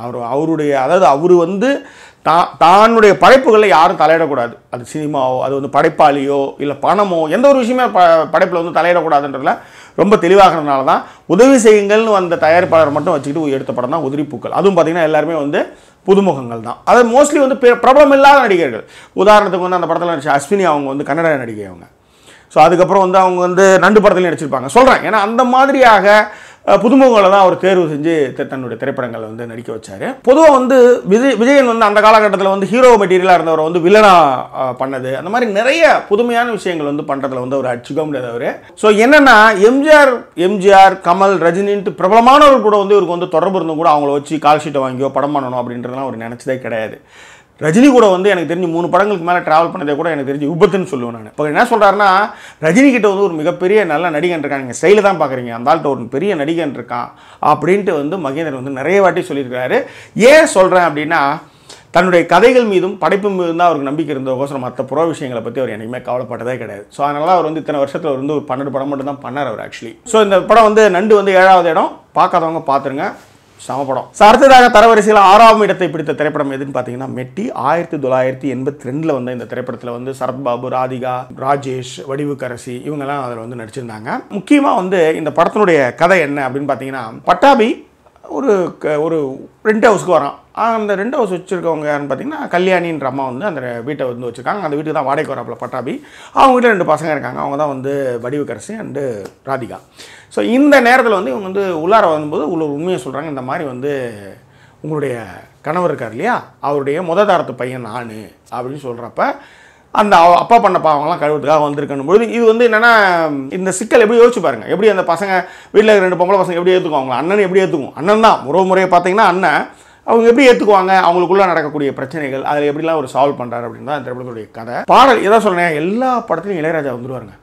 அவர் அவருடைய அதாவது அவர் வந்து தா தானுடைய படைப்புகளில் யாரும் தலையிடக்கூடாது அது சினிமாவோ அது வந்து படைப்பாளியோ இல்லை பணமோ எந்த ஒரு விஷயமே ப படைப்பில் வந்து தலையிடக்கூடாதுன்றதுல ரொம்ப தெளிவாகிறதுனால தான் உதவி செய்யுங்கள்னு வந்த தயாரிப்பாளர் மட்டும் வச்சுக்கிட்டு எடுத்த படம் தான் உதிரிப்பூக்கள் அதுவும் பார்த்தீங்கன்னா எல்லாருமே வந்து புதுமுகங்கள் தான் அது மோஸ்ட்லி வந்து பெ- பிரபலம் இல்லாத நடிகர்கள் உதாரணத்துக்கு வந்து அந்த படத்தில் நடிச்ச அஸ்வினி அவங்க வந்து கன்னட நடிகை அவங்க ஸோ அதுக்கப்புறம் வந்து அவங்க வந்து நண்டு படத்துலையும் நடிச்சிருப்பாங்க சொல்கிறேன் ஏன்னா அந்த மாதிரியாக அஹ், புதுமுகங்களை தான் அவர் தேர்வு செஞ்சு த- தன்னுடைய திரைப்படங்களை வந்து நடிக்க வச்சார் பொதுவாக வந்து விஜய் விஜயன் வந்து அந்த காலகட்டத்தில் வந்து ஹீரோ மெட்டீரியலாக இருந்தவரை வந்து வில்லனா அஹ், பண்ணது அந்த மாதிரி நிறைய புதுமையான விஷயங்கள் வந்து பண்ணுறதுல வந்து அவர் அடிச்சுக்க முடியாது அவர் ஸோ என்னென்னா எம்ஜிஆர் எம்ஜிஆர் கமல் ரஜினின்ட்டு பிரபலமானவர் கூட வந்து இவருக்கு வந்து தொடர்பு இருந்தும் கூட அவங்கள வச்சு கால் ஷீட்டை வாங்கியோ படம் பண்ணணும் அப்படின்றதெல்லாம் அவர் நினச்சதே கிடையாது ரஜினி கூட வந்து எனக்கு தெரிஞ்சு மூணு படங்களுக்கு மேலே ட்ராவல் பண்ணதே கூட எனக்கு தெரிஞ்சு விபத்துன்னு சொல்லுவேன் நான் இப்போ என்ன சொல்கிறாருன்னா ரஜினி கிட்ட வந்து ஒரு மிகப்பெரிய நல்ல நடிகன் இருக்கான் நீங்கள் ஸ்டைலில் தான் பார்க்குறீங்க அந்த ஆள்கிட்ட ஒரு பெரிய நடிகன் இருக்கான் அப்படின்ட்டு வந்து மகேந்திரன் வந்து நிறைய வாட்டி சொல்லியிருக்காரு ஏன் சொல்கிறேன் அப்படின்னா தன்னுடைய கதைகள் மீதும் படைப்பு மீதும் தான் அவருக்கு நம்பிக்கை இருந்ததுக்கோசரம் மற்ற புற விஷயங்களை பற்றி அவர் என்றைக்குமே கவலைப்பட்டதே கிடையாது ஸோ அதனால அவர் வந்து இத்தனை வருஷத்தில் வந்து ஒரு பன்னெண்டு படம் மட்டும் தான் பண்ணார் அவர் ஆக்சுவலி ஸோ இந்த படம் வந்து நண்டு வந்து ஏழாவது இடம் பார்க்காதவங்க பார்த்துருங்க சம படம் ஸோ அடுத்ததாக தரவரிசையில் ஆறாம் இடத்தை பிடித்த திரைப்படம் எதுன்னு பார்த்தீங்கன்னா மெட்டி ஆயிரத்தி தொள்ளாயிரத்தி எண்பத்தி ரெண்டில் வந்த இந்த திரைப்படத்தில் வந்து சரத்பாபு ராதிகா ராஜேஷ் வடிவுக்கரசி இவங்கெல்லாம் அதில் வந்து நடிச்சிருந்தாங்க முக்கியமாக வந்து இந்த படத்தினுடைய கதை என்ன அப்படின்னு பார்த்தீங்கன்னா பட்டாபி ஒரு க- ஒரு ரெண்ட் ஹவுஸ்க்கு வரான் அந்த ரெண்ட் ஹவுஸ் வச்சுருக்கவங்க யாருன்னு பார்த்தீங்கன்னா கல்யாணின்ற அம்மா வந்து அந்த வீட்டை வந்து வச்சுருக்காங்க அந்த வீட்டுக்கு தான் வாடகைக்கு வராப்புல பட்டாபி அவங்க வீட்டில் ரெண்டு பசங்க இருக்காங்க அவங்க தான் வந்து வடிவுக்கரசி அண்டு ராதிகா ஸோ இந்த நேரத்தில் வந்து இவங்க வந்து உள்ளார வரும்போது உள்ள ஒரு உண்மையை சொல்கிறாங்க இந்த மாதிரி வந்து உங்களுடைய கணவர் இருக்கார் இல்லையா அவருடைய முத தாரத்து பையன் நான் அப்படின்னு சொல்கிறப்ப அந்த அவ- அப்பா பண்ண பாவங்களாம் கழுவுறதுக்காக வந்திருக்கணும் பொழுது இது வந்து என்னன்னா இந்த சிக்கல் எப்படி யோசிச்சு பாருங்க எப்படி அந்த பசங்க வீட்டில் ரெண்டு பொம்பளை பசங்க எப்படி ஏற்றுக்குவாங்க அண்ணன் எப்படி ஏற்றுக்கும் அண்ணன் தான் முறை முறையை பார்த்தீங்கன்னா அண்ணன் அவங்க எப்படி ஏற்றுக்குவாங்க அவங்களுக்குள்ள நடக்கக்கூடிய பிரச்சனைகள் அதில் எப்படிலாம் ஒரு சால்வ் பண்ணுறாரு அப்படின்னு தான் இந்த திரைப்படத்துடைய கதை பாடல் எதை சொல்றேன் எல்லா படத்துலையும் இளையராஜா வந்துருவாருங்க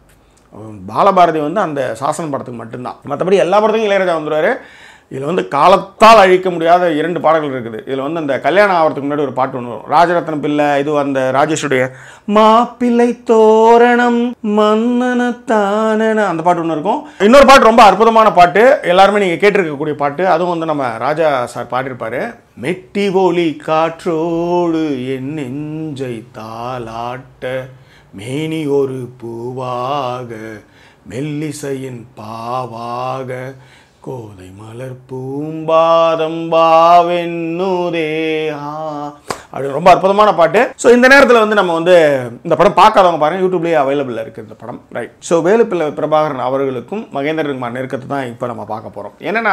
பாலபாரதி வந்து அந்த சாசன் படத்துக்கு மட்டும்தான் மற்றபடி எல்லா படத்துக்கும் இளையராஜா வந்துருவாரு இதில் வந்து காலத்தால் அழிக்க முடியாத இரண்டு பாடல்கள் இருக்குது இதில் வந்து அந்த கல்யாணம் ஆகிறதுக்கு முன்னாடி ஒரு பாட்டு ஒன்று வரும் ராஜரத்ன பிள்ளை இது அந்த ராஜேஷுடைய மாப்பிள்ளை தோரணம் மன்னன தானன அந்த பாட்டு ஒன்று இருக்கும் இன்னொரு பாட்டு ரொம்ப அற்புதமான பாட்டு எல்லாருமே நீங்கள் கேட்டிருக்கக்கூடிய பாட்டு அதுவும் வந்து நம்ம ராஜா சார் பாடியிருப்பாரு மெட்டி ஒலி காற்றோடு என் நெஞ்சை தாலாட்ட மேனி ஒரு பூவாக மெல்லிசையின் பாவாக கோதை மலர் பூம்பாதம் பாவென்னுதே ஆ அப்படி ரொம்ப அற்புதமான பாட்டு ஸோ இந்த நேரத்தில் வந்து நம்ம வந்து இந்த படம் பார்க்காதவங்க பாருங்க யூடியூப்லேயே அவைலபிளாக இருக்குது இந்த படம் ரைட் ஸோ வேலுப்பிள்ளை பிரபாகரன் அவர்களுக்கும் மகேந்திரகுமார் நெருக்கத்தை தான் இப்போ நம்ம பார்க்க போகிறோம் என்னென்னா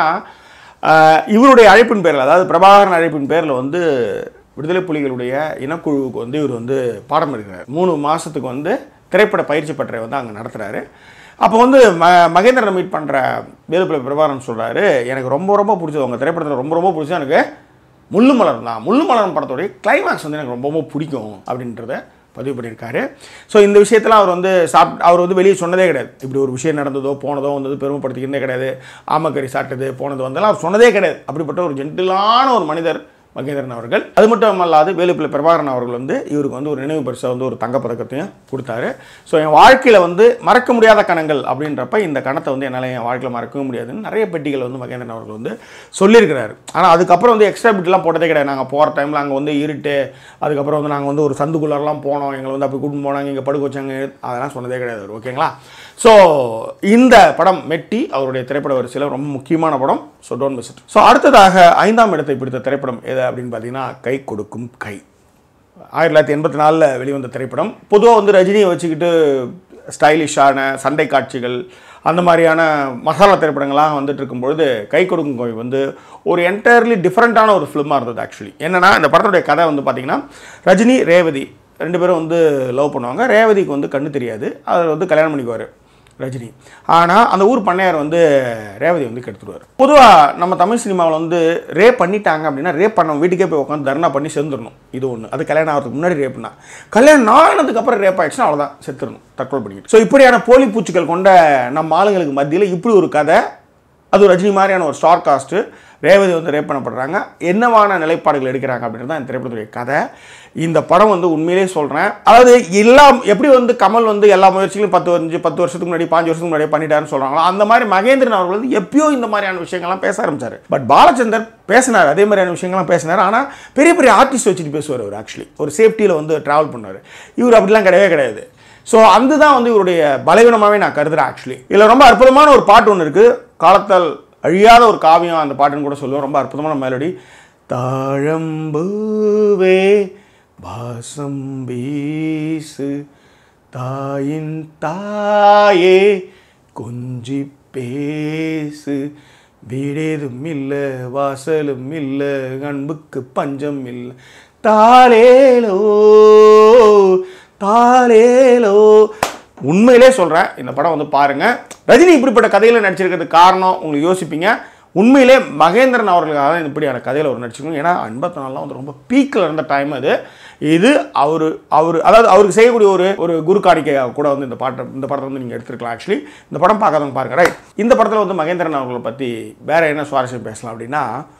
ஆஹ், இவருடைய அழைப்பின் பேரில் அதாவது பிரபாகரன் அழைப்பின் பேரில் வந்து விடுதலை புலிகளுடைய இனக்குழுவுக்கு வந்து இவர் வந்து பாடம் எடுக்கிறார் மூணு மாதத்துக்கு வந்து திரைப்பட பயிற்சி பட்டறை வந்து அங்கே நடத்துகிறாரு அப்போ வந்து ம மகேந்திரனை மீட் பண்ணுற வேலுப்பிள்ளை பிரபாகரன் சொல்கிறாரு எனக்கு ரொம்ப ரொம்ப பிடிச்சது உங்கள் திரைப்படத்தில் ரொம்ப ரொம்ப பிடிச்சது எனக்கு முள்ளு மலர் தான் முள்ளு மலர் படத்துடைய கிளைமேக்ஸ் வந்து எனக்கு ரொம்ப ரொம்ப பிடிக்கும் அப்படின்றத பதிவு பண்ணியிருக்காரு ஸோ இந்த விஷயத்தில் அவர் வந்து சாப் அவர் வந்து வெளியே சொன்னதே கிடையாது இப்படி ஒரு விஷயம் நடந்ததோ போனதோ வந்தது பெருமைப்படுத்திக்கிறதே கிடையாது ஆமக்கறி சாப்பிட்டது போனது வந்தெல்லாம் அவர் சொன்னதே கிடையாது அப்படிப்பட்ட ஒரு ஜென்டிலான ஒரு மனிதர் மகேந்திரன் அவர்கள் அது மட்டும் அல்லாது வேலுப்பிள்ளை பிரபாகரன் அவர்கள் வந்து இவருக்கு வந்து ஒரு நினைவு பரிசை வந்து ஒரு தங்கப் பதக்கத்தையும் கொடுத்தாரு ஸோ என் வாழ்க்கையில் வந்து மறக்க முடியாத கணங்கள் அப்படின்றப்ப இந்த கணத்தை வந்து என்னால் என் வாழ்க்கையில் மறக்கவே முடியாதுன்னு நிறைய பெட்டிகள் வந்து மகேந்திரன் அவர்கள் வந்து சொல்லியிருக்கிறாரு ஆனால் அதுக்கப்புறம் வந்து எக்ஸ்ட்ரா பிட்லாம் போட்டதே கிடையாது நாங்கள் போகிற டைமில் அங்கே வந்து இருட்டு அதுக்கப்புறம் வந்து நாங்கள் வந்து ஒரு சந்துக்குள்ளரெலாம் போனோம் எங்களை வந்து அப்படி கூட்டின்னு போனாங்க இங்கே படுக்க வச்சாங்க அதெல்லாம் சொன்னதே கிடையாது அவரு, ஓகேங்களா ஸோ இந்த படம் மெட்டி அவருடைய திரைப்பட வரிசையில் ரொம்ப முக்கியமான படம் so don't miss it so அடுத்ததாக ஐந்தாம் இடத்தை பிடித்த திரைப்படம் எது அப்படின்னு பார்த்தீங்கன்னா கை கொடுக்கும் கை ஆயிரத்தி தொள்ளாயிரத்தி எண்பத்தி நாலில் வெளிவந்த திரைப்படம் பொதுவாக வந்து ரஜினியை வச்சுக்கிட்டு ஸ்டைலிஷான சண்டை காட்சிகள் அந்த மாதிரியான மசாலா திரைப்படங்கள்லாம் வந்துட்டு இருக்கும்பொழுது கை கொடுக்கும் கோய் வந்து ஒரு என்டையர்லி டிஃப்ரெண்ட்டான ஒரு ஃபிலிமாக இருந்தது ஆக்சுவலி என்னென்னா இந்த படத்துடைய கதை வந்து பார்த்திங்கன்னா ரஜினி ரேவதி ரெண்டு பேரும் வந்து லவ் பண்ணுவாங்க ரேவதிக்கு வந்து கண்ணு தெரியாது அதை வந்து கல்யாணம் பண்ணிக்குவார் ரஜினி ஆனால் அந்த ஊர் பண்ணையார் வந்து ரேவதி வந்து கெடுத்துருவார் பொதுவாக நம்ம தமிழ் சினிமாவில் வந்து ரேப் பண்ணிட்டாங்க அப்படின்னா ரேப் பண்ண வீட்டுக்கே போய் உட்காந்து தர்ணா பண்ணி சேர்ந்துடணும் இது ஒன்று அது கல்யாணம் ஆகிறதுக்கு முன்னாடி ரேப்னா கல்யாணம் ஆனதுக்கு அப்புறம் ரேப் ஆயிடுச்சுன்னா அவ்வளோதான் செத்துடணும் தற்கொலை பண்ணிக்கிட்டு ஸோ இப்படியான போலி பூச்சிகள் கொண்ட நம்ம ஆளுங்களுக்கு மத்தியில் இப்படி ஒரு கதை அது ரஜினி மாதிரியான ஒரு ஸ்டார் காஸ்ட்டு ரேவதி வந்து ரேப் பண்ணப்படுறாங்க என்னவான நிலைப்பாடுகள் எடுக்கிறாங்க அப்படின்றது தான் இந்த திரைப்படத்துடைய கதை இந்த படம் வந்து உண்மையிலே சொல்கிறேன் அதாவது எல்லாம் எப்படி வந்து கமல் வந்து எல்லா முயற்சிகளும் பத்து அஞ்சு பத்து வருஷத்துக்கு முன்னாடி பாஞ்சு வருஷத்துக்கு முன்னாடி பண்ணிட்டாருன்னு சொல்கிறாங்களோ அந்த மாதிரி மகேந்திரன் அவர்கள் வந்து எப்பயோ இந்த மாதிரியான விஷயங்கள்லாம் பேச ஆரம்பிச்சார் பட் பாலச்சந்தர் பேசினார் அதே மாதிரியான விஷயங்கள்லாம் பேசினார் ஆனால் பெரிய பெரிய ஆர்டிஸ்ட் வச்சுட்டு பேசுவார் அவர் ஆக்சுவலி ஒரு சேஃப்டியில் வந்து ட்ராவல் பண்ணுவார் இவர் அப்படிலாம் கிடையவே கிடையாது ஸோ அதுதான் வந்து இவருடைய பலவீனமாகவே நான் கருதுறேன் ஆக்சுவலி இதில் ரொம்ப அற்புதமான ஒரு பாட்டு ஒன்று இருக்குது காலத்தால் அழியாத ஒரு காவியம் அந்த பாட்டுன்னு கூட சொல்லுவோம் ரொம்ப அற்புதமான மெலடி தாழம்பூவே வாசம் வீசு தாயின் தாயே கொஞ்சி பேசு வீடேதும் இல்லை வாசலும் இல்லை அன்புக்கு பஞ்சம் இல்லை தாலேலோ தாலேலோ உண்மையிலே சொல்கிறேன் இந்த படம் வந்து பாருங்கள் ரஜினி இப்படிப்பட்ட கதையில் நடிச்சிருக்கிறதுக்கு காரணம் உங்களுக்கு யோசிப்பீங்க உண்மையிலே மகேந்திரன் அவர்களுக்காக தான் இப்படியான கதையில் ஒரு நடிச்சிருக்கணும் ஏன்னா ஐம்பத்தி நாலாம் வந்து ரொம்ப பீக்கில் இருந்த டைம் அது இது அவர் அவர் அதாவது அவருக்கு செய்யக்கூடிய ஒரு ஒரு குரு காணிக்கையாக கூட வந்து இந்த பாட்டை இந்த படத்தை வந்து நீங்கள் எடுத்துருக்கலாம் ஆக்சுவலி இந்த படம் பார்க்காதவங்க பாருங்க ரைட் இந்த படத்தில் வந்து மகேந்திரன் அவர்களை பற்றி வேறு என்ன சுவாரஸ்யம் பேசலாம் அப்படின்னா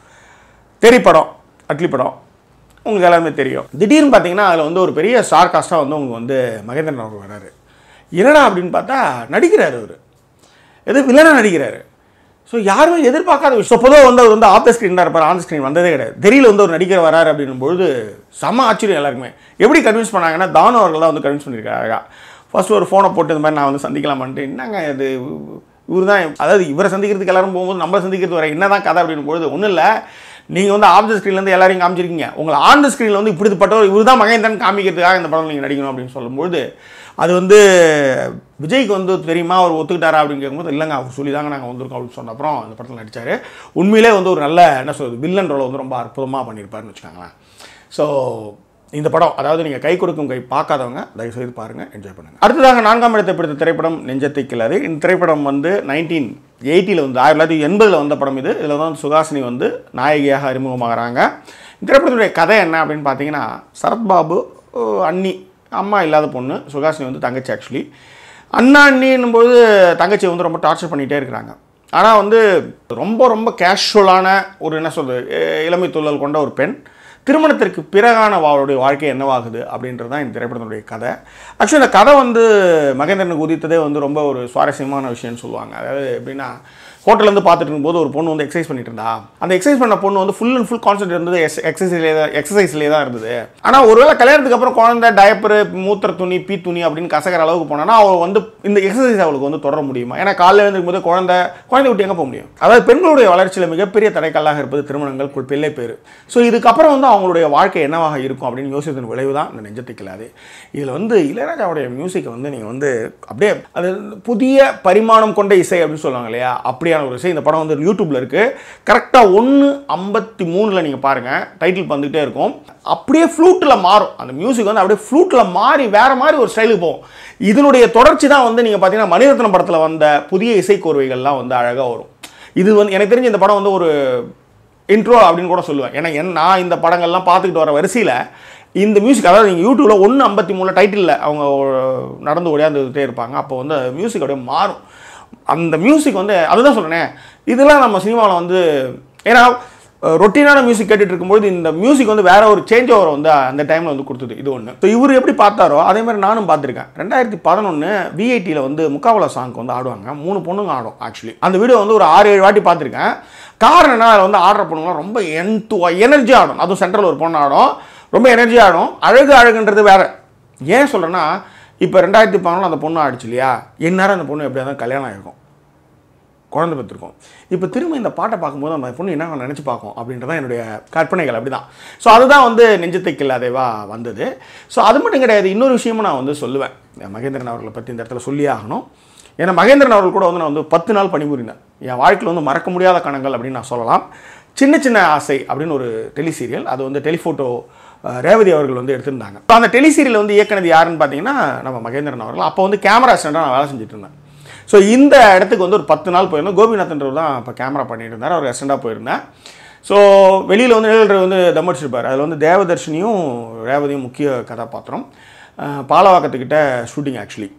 தெறிப்படம் அட்லி படம் உங்களுக்கு எல்லாமே தெரியும் திடீர்னு பார்த்தீங்கன்னா அதில் வந்து ஒரு பெரிய ஸ்டார் காஸ்ட்டாக வந்து உங்களுக்கு வந்து மகேந்திரன் அவர் வராரு என்னடா அப்படின்னு பார்த்தா நடிக்கிறாரு அவர் எது வில்லனாக நடிக்கிறாரு ஸோ யாருமே எதிர்பார்க்காத விஷயம் பொதுவாக வந்து அவர் வந்து ஆஃப் த ஸ்க்ரீன் தான் இருப்பார் ஆன் ஸ்க்ரீன் வந்ததே கிடையாது தெரியல வந்து ஒரு நடிகர் வராரு அப்படின்னும் பொழுது செம்ம ஆச்சரியம் எல்லாருக்குமே எப்படி கன்வின்ஸ் பண்ணாங்கன்னா தானு அவர்கள் தான் வந்து கன்வின்ஸ் பண்ணியிருக்காரு அழகா ஃபர்ஸ்ட் ஒரு ஃபோனை போட்டு இந்த மாதிரி நான் வந்து சந்திக்கலாமான்ட்டு என்னங்க இது இவர் தான் அதாவது இவரை சந்திக்கிறதுக்கு எல்லாரும் போகும்போது நம்மளை சந்திக்கிறது வர என்ன தான் கதை அப்படின்னும் பொழுது ஒன்றும் இல்லை நீங்கள் வந்து ஆஃப் த ஸ்க்ரீன்லேருந்து எல்லாரையும் காமிச்சிருக்கீங்க உங்களை ஆன் த ஸ்க்ரீனில் வந்து இப்படிப்பட்டவர் இவர் தான் மகேந்திரன் காமிக்கிறதுக்காக இந்த படம் நீங்கள் நடிக்கணும் அப்படின்னு சொல்லும்போது அது வந்து விஜய்க்கு வந்து தெரியுமா அவர் ஒத்துக்கிட்டாரா அப்படின்னு கேட்கும்போது இல்லைங்க அவர் சொல்லி தாங்க நாங்கள் வந்திருக்கோம் அப்படின்னு சொன்ன அப்புறம் அந்த படத்தில் நடித்தார் உண்மையிலே வந்து ஒரு நல்ல என்ன சொல்றது வில்லன் ரோலை வந்து ரொம்ப அற்புதமாக பண்ணியிருப்பாருன்னு வச்சுக்கோங்களேன் ஸோ இந்த படம் அதாவது நீங்கள் கை கொடுக்கும் கை பார்க்காதவங்க தயவுசெய்து பாருங்கள் என்ஜாய் பண்ணுங்கள் அடுத்ததாக நான்காம் இடத்தை பிடித்த திரைப்படம் நெஞ்சத்தை கிளறு இந்த திரைப்படம் வந்து நைன்டீன் எயிட்டியில் வந்து ஆயிரத்தி தொள்ளாயிரத்தி எண்பதில் வந்த படம் இது இதில் தான் சுகாசினி வந்து நாயகியாக அறிமுகமாகறாங்க இந்த திரைப்படத்துடைய கதை என்ன அப்படின்னு பார்த்தீங்கன்னா சரத்பாபு அஹ், அண்ணி அம்மா இல்லாத பொண்ணு சுகாசினி வந்து தங்கச்சி ஆக்சுவலி அண்ணா அண்ணின்னும்போது தங்கச்சி வந்து ரொம்ப டார்ச்சர் பண்ணிகிட்டே இருக்கிறாங்க ஆனால் வந்து ரொம்ப ரொம்ப கேஷுவலான ஒரு என்ன சொல்கிறது இளமை துள்ளல் கொண்ட ஒரு பெண் திருமணத்திற்கு பிறகான அவளுடைய வாழ்க்கை என்னவாகுது அப்படின்றது தான் இந்த திரைப்படத்தினுடைய கதை ஆக்சுவலி இந்த கதை வந்து மகேந்திரனுக்கு உதித்ததே வந்து ரொம்ப ஒரு சுவாரஸ்யமான விஷயம்னு சொல்லுவாங்க அதாவது எப்படின்னா ஹோட்டல்லேருந்து பார்த்துட்டு இருக்கும்போது ஒரு பொண்ணு வந்து எக்ஸசைஸ் பண்ணிட்டு இருந்தா அந்த எக்ஸசைஸ் பண்ண பொண்ணு வந்து ஃபுல் அண்ட் ஃபுல் கான்சென்ட்ரேட் இருந்தது எக்ஸசைஸ்லேயே தான் எக்ஸசைஸ்லேயே தான் இருந்தது ஆனால் ஒருவேளை கல்யாணத்துக்கு அப்புறம் குழந்தை டயப்பரு மூத்திர துணி பீ துணி அப்படின்னு கசக்கிற அளவுக்கு போனான்னா அவள் வந்து இந்த எக்ஸசைஸ் அவளுக்கு வந்து தொடர முடியுமா ஏன்னா காலையில் எழுந்திருக்கும் போது குழந்தை குழந்தை விட்டு எங்கே போக முடியும் அதாவது பெண்களுடைய வளர்ச்சியில் மிகப்பெரிய தடைக்கல்லாக இருப்பது திருமணங்கள் கு- பிள்ளை பேர் ஸோ இதுக்கப்புறம் வந்து அவங்களுடைய வாழ்க்கை என்னவாக இருக்கும் அப்படின்னு யோசித்ததன் விளைவு தான் இந்த நெஞ்சத்தை கிளாது இதில் வந்து இளையராஜாவுடைய மியூசிக்கை வந்து நீங்கள் வந்து அப்படியே அது புதிய பரிமாணம் கொண்ட இசை அப்படின்னு சொல்லுவாங்க இல்லையா அப்படியான ஒரு இசை இந்த படம் வந்து யூடியூப்ல இருக்கு கரெக்டாக ஒன்று ஐம்பத்தி மூணில் நீங்கள் பாருங்கள் டைட்டில் வந்துகிட்டே இருக்கும் அப்படியே ஃப்ளூட்டில் மாறும் அந்த மியூசிக் வந்து அப்படியே ஃப்ளூட்டில் மாறி வேற மாதிரி ஒரு ஸ்டைலுக்கு போகும் இதனுடைய தொடர்ச்சி தான் வந்து நீங்கள் பார்த்தீங்கன்னா மணிரத்னம் படத்தில் வந்த புதிய இசைக்கோர்வைகள்லாம் வந்து அழகாக வரும் இது வந்து எனக்கு தெரிஞ்சு இந்த படம் வந்து ஒரு இன்ட்ரோ அப்படின்னு கூட சொல்லுவேன் ஏன்னா என் நான் இந்த படங்கள்லாம் பார்த்துக்கிட்டு வர வரிசையில் இந்த மியூசிக் அதாவது நீங்கள் யூடியூப்பில் ஒன்று ஐம்பத்தி மூணில் டைட்டிலில் அவங்க ஒரு- நடந்து ஓடியாந்துட்டே இருப்பாங்க அப்போ வந்து மியூசிக் அப்படியே மாறும் அந்த மியூசிக் வந்து அதுதான் சொல்கிறேனே இதெல்லாம் நம்ம சினிமாவில் வந்து ஏன்னா ரொட்டீனான மியூசிக் கேட்டுட்டு இருக்கும்போது இந்த மியூசிக் வந்து வேற ஒரு சேஞ்ச் ஓவர் வந்து அந்த டைமில் வந்து கொடுத்தது இது ஒன்று ஸோ இவர் எப்படி பார்த்தாரோ அதே மாதிரி நானும் பார்த்துருக்கேன் ரெண்டாயிரத்தி பதினொன்று விஐடியில் வந்து முக்காவள சாங்க்கு வந்து ஆடுவாங்க மூணு பொண்ணுங்க ஆடும் ஆக்சுவலி அந்த வீடியோ வந்து ஒரு ஆறு ஏழு வாட்டி பார்த்துருக்கேன் காரணம் என்ன அதில் வந்து ஆடுற பொண்ணுங்களாம் ரொம்ப என்து எனர்ஜி ஆடும் அதுவும் சென்ட்ரல் ஒரு பொண்ணு ஆடும் ரொம்ப எனர்ஜி ஆடும் அழகு அழகுன்றது வேற ஏன் சொல்கிறேன்னா இப்போ ரெண்டாயிரத்தி பதினொன்று அந்த பொண்ணு ஆடிச்சு இல்லையா எந்நேரம் அந்த பொண்ணு எப்படியா இருந்தாலும் கல்யாணம் ஆகிருக்கும் குழந்தை பெற்றிருக்கோம் இப்போ திரும்ப இந்த பாட்டை பார்க்கும்போது அந்த பொண்ணு என்ன நினச்சி பார்க்கும் அப்படின்றதான் என்னுடைய கற்பனைகள் அப்படி தான் ஸோ அதுதான் வந்து நெஞ்சத்தை கில்லாதேவா வந்தது ஸோ அது மட்டும் கிடையாது இன்னொரு விஷயமும் நான் வந்து சொல்லுவேன் மகேந்திரன் அவர்களை பற்றி இந்த இடத்துல சொல்லியே ஆகணும் ஏன்னா மகேந்திரன் அவர்கள் கூட வந்து நான் வந்து பத்து நாள் பணிபுரிந்தேன் என் வாழ்க்கையில் வந்து மறக்க முடியாத கணங்கள் அப்படின்னு நான் சொல்லலாம் சின்ன சின்ன ஆசை அப்படின்னு ஒரு டெலி சீரியல் அது வந்து டெலிஃபோட்டோ அஹ், ரேவதி அவர்கள் வந்து எடுத்திருந்தாங்க So, அந்த டெலி சீரியல் வந்து இயக்குனது யாருன்னு பார்த்தீங்கன்னா நம்ம மகேந்திரன் அவர்கள் அப்போ வந்து கேமரா ஸ்டாண்டாக நான் வேலை செஞ்சுட்டு இருந்தேன் ஸோ இந்த இடத்துக்கு வந்து ஒரு பத்து நாள் போயிருந்தோம் கோபிநாத்ன்றவர் தான் இப்போ கேமரா பண்ணிட்டு இருந்தார் அவர் ரெஸ்டண்டாக போயிருந்தேன் ஸோ வெளியில் வந்து நிழல் வந்து தம் அடிச்சிருப்பார் அதில் வந்து தேவதர்ஷினியும் ரேவதியும் முக்கிய கதாபாத்திரம் அஹ், பாலவாக்கத்துக்கிட்ட ஷூட்டிங் ஆக்சுவலி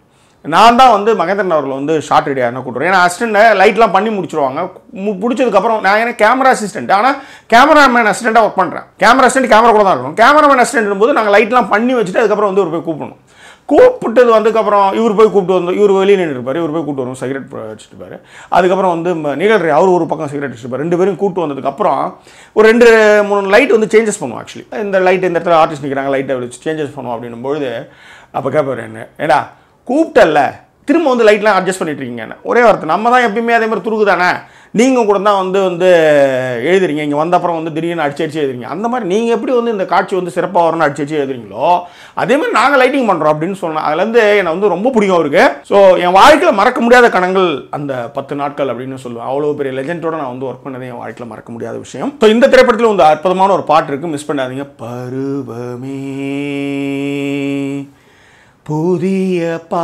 நான் தான் வந்து மகேந்திரன் அவர்கள் வந்து ஷார்ட் ரெடி ஆன கூட்டுறேன் ஏன்னா அசிஸ்டண்ட்டை லைட்லாம் பண்ணி முடிச்சிருவாங்க மு- முடிச்சதுக்கப்புறம் நான் ஏன்னா கேமரா அசிஸ்டன்ட் ஆனால் கேமராமேன் அசிஸ்டண்ட்டாக ஒர்க் பண்ணுறேன் கேமரா அசிஸ்டன்ட் கேமரா கூட தான் இருக்கும் கேமராமேன் அசிஸ்டன்ட் போது நாங்கள் லைட்லாம் பண்ணி வச்சுட்டு அதுக்கப்புறம் வந்து ஒரு போய் கூப்பிடணும் கூப்பிட்டது வந்ததுக்கப்புறம் இவர் போய் கூப்பிட்டு வந்து இவர் வெளியே நின்றுருப்பார் இவர் போய் கூப்பிட்டு வரும் சிகரெட் வச்சுட்டுப்பாரு அதுக்கப்புறம் வந்து ம- நிகழ்ச்சி அவர் ஒரு பக்கம் சிகரெட் வச்சுருப்பார் ரெண்டு பேரும் கூப்பிட்டு வந்ததுக்கப்புறம் ஒரு ரெண்டு மூணு லைட் வந்து சேஞ்சஸ் பண்ணுவோம் ஆக்சுவலி இந்த லைட் இந்த இடத்துல ஆர்டிஸ்ட் நிற்கிறாங்க லைட்டை வச்சு சேஞ்சஸ் பண்ணுவோம் அப்படின்னும் பொழுது அப்போ கேட்பார் என்ன ஏடா கூப்பிட்டல்ல திரும்ப வந்து லைட்லாம் அட்ஜஸ்ட் பண்ணிட்டு இருக்கீங்க ஒரே வார்த்தை நம்ம தான் எப்பயுமே அதே மாதிரி துருக்கு தானே நீங்கள் கூட தான் வந்து வந்து எழுதுறீங்க இங்கே வந்த அப்புறம் வந்து திடீர்னு அடிச்சு அடிச்சு எழுதுறீங்க அந்த மாதிரி நீங்கள் எப்படி வந்து இந்த காட்சி வந்து சிறப்பாக வரணும்னு அடிச்சு அடிச்சு எழுதுறீங்களோ அதே மாதிரி நாங்கள் லைட்டிங் பண்ணுறோம் அப்படின்னு சொன்னோம் அதுலேருந்து என்னை வந்து ரொம்ப பிடிக்கும் அவருக்கு ஸோ என் வாழ்க்கையில் மறக்க முடியாத கணங்கள் அந்த பத்து நாட்கள் அப்படின்னு சொல்லுவேன் அவ்வளோ பெரிய லெஜெண்டோட நான் வந்து ஒர்க் பண்ணது என் வாழ்க்கையில் மறக்க முடியாத விஷயம் ஸோ இந்த திரைப்படத்தில் வந்து அற்புதமான ஒரு பாட்டு இருக்குது மிஸ் பண்ணாதீங்க பருவமே புதிய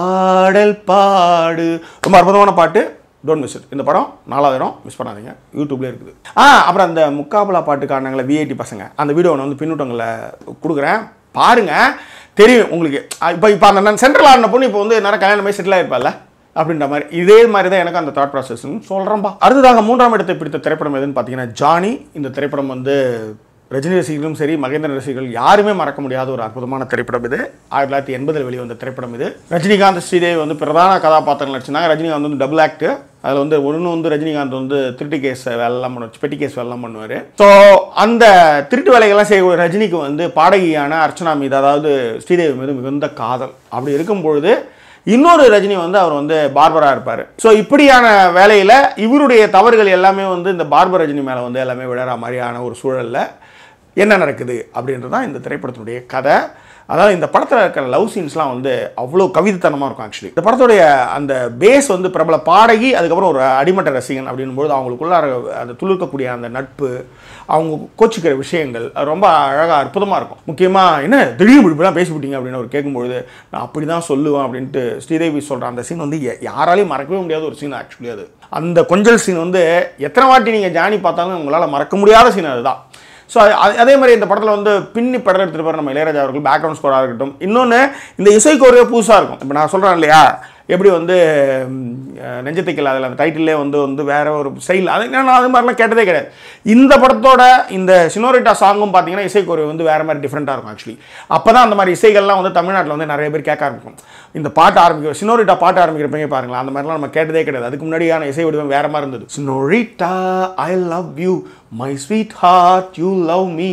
பாடல் பாடு ரொம்ப அற்புதமான பாட்டு டோன்ட் மிஸ் இட் இந்த படம் நாலாயிரம் மிஸ் பண்ணாதீங்க யூடியூப்லேயே இருக்குது ஆ அப்புறம் அந்த முக்காபலா பாட்டு காரணங்கள விஐடி பசங்க அந்த வீடியோ நான் வந்து பின்னூட்டங்களில் கொடுக்குறேன் பாருங்க தெரியும் உங்களுக்கு இப்போ இப்போ அந்த சென்ட்ரல் ஆடின பொண்ணு இப்போ வந்து நிறைய கல்யாணம் போய் செட்டில் ஆயிருப்பால அப்படின்ற மாதிரி இதே மாதிரி தான் எனக்கு அந்த தாட் ப்ராசஸ்ன்னு சொல்கிறேன்ப்பா அடுத்ததாக மூன்றாம் இடத்தை பிடித்த திரைப்படம் எதுன்னு பார்த்தீங்கன்னா ஜானி இந்த திரைப்படம் வந்து ரஜினி ரசிகர்களும் சரி மகேந்திரன் ரசிகர்கள் யாருமே மறக்க முடியாத ஒரு அற்புதமான திரைப்படம் இது ஆயிரத்தி தொள்ளாயிரத்தி எண்பதில் வெளிவந்த திரைப்படம் இது ரஜினிகாந்த் ஸ்ரீதேவி வந்து பிரதான கதாபாத்திரங்கள் நடிச்சிருந்தாங்க ரஜினிகாந்த் வந்து டபுள் ஆக்ட் அதில் வந்து ஒன்று வந்து ரஜினிகாந்த் வந்து திருட்டு கேஸ் வேலைலாம் பண்ணுவார் பெட்டி கேஸ் வேலைலாம் பண்ணுவார் ஸோ அந்த திருட்டு வேலைகள்லாம் செய்யக்கூடிய ரஜினிக்கு வந்து பாடகியான அர்ச்சனா மீது அதாவது ஸ்ரீதேவி மீது மிகுந்த காதல் அப்படி இருக்கும் பொழுது இன்னொரு ரஜினி வந்து அவர் வந்து பார்பரா இருப்பார் ஸோ இப்படியான வேலையில் இவருடைய தவறுகள் எல்லாமே வந்து இந்த பார்பர் ரஜினி மேலே வந்து எல்லாமே விழற மாதிரியான ஒரு சூழலில் என்ன நடக்குது அப்படின்றது தான் இந்த திரைப்படத்தினுடைய கதை அதாவது இந்த படத்தில் இருக்கிற லவ் சீன்ஸ்லாம் வந்து அவ்வளோ கவிதைத்தனமாக இருக்கும் ஆக்சுவலி இந்த படத்துடைய அந்த பேஸ் வந்து பிரபல பாடகி அதுக்கப்புறம் ஒரு அடிமட்ட ரசிகன் அப்படின்போது அவங்களுக்குள்ள அந்த துளிர்க்கக்கூடிய அந்த நட்பு அவங்க கோச்சிக்கிற விஷயங்கள் அது ரொம்ப அழகாக அற்புதமாக இருக்கும் முக்கியமாக என்ன திடீர்னு இப்படிலாம் பேசிவிட்டீங்க அப்படின்னு அவர் கேட்கும்பொழுது நான் அப்படி தான் சொல்லுவேன் அப்படின்ட்டு ஸ்ரீதேவி சொல்கிற அந்த சீன் வந்து யா- யாராலையும் மறக்கவே முடியாத ஒரு சீன் ஆக்சுவலி அது அந்த கொஞ்சல் சீன் வந்து எத்தனை வாட்டி நீங்கள் ஜானி பார்த்தாலும் உங்களால் மறக்க முடியாத சீன் அதுதான் ஸோ அதே மாதிரி இந்த படத்தில் வந்து பின்னி படம் எடுத்துகிட்டு நம்ம இளையராஜா அவர்கள் பேக்ரவுண்ட் ஸ்கோராக இருக்கட்டும் இன்னொன்று இந்த இசைக்கோரே புதுசாக இருக்கும் இப்போ நான் சொல்கிறேன் இல்லையா எப்படி வந்து ம், அஹ், நெஞ்சத்துக்கில் அதில் அந்த டைட்டிலே வந்து வந்து வேற ஒரு ஸ்டைல் அது நான் அது மாதிரிலாம் கேட்டதே கிடையாது இந்த படத்தோட இந்த சினோரிட்டா சாங்கும் பார்த்தீங்கன்னா இசைக்கோரை வந்து வேற மாதிரி டிஃப்ரெண்ட்டாக இருக்கும் ஆக்சுவலி அப்போ தான் அந்த மாதிரி இசைகள்லாம் வந்து தமிழ்நாட்டில் வந்து நிறைய பேர் கேட்க ஆரம்பிக்கும் இந்த பாட்டு ஆரம்பிக்கிற சினோரிட்டா பாட்டு ஆரம்பிக்கிறப்பங்க பாருங்களேன் அந்த மாதிரிலாம் நம்ம கேட்டதே கிடையாது அதுக்கு முன்னாடியான இசை வடிவம் வேற மாதிரி இருந்தது senorita I love you my sweet heart you love me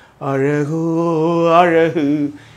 அழகோ அழகு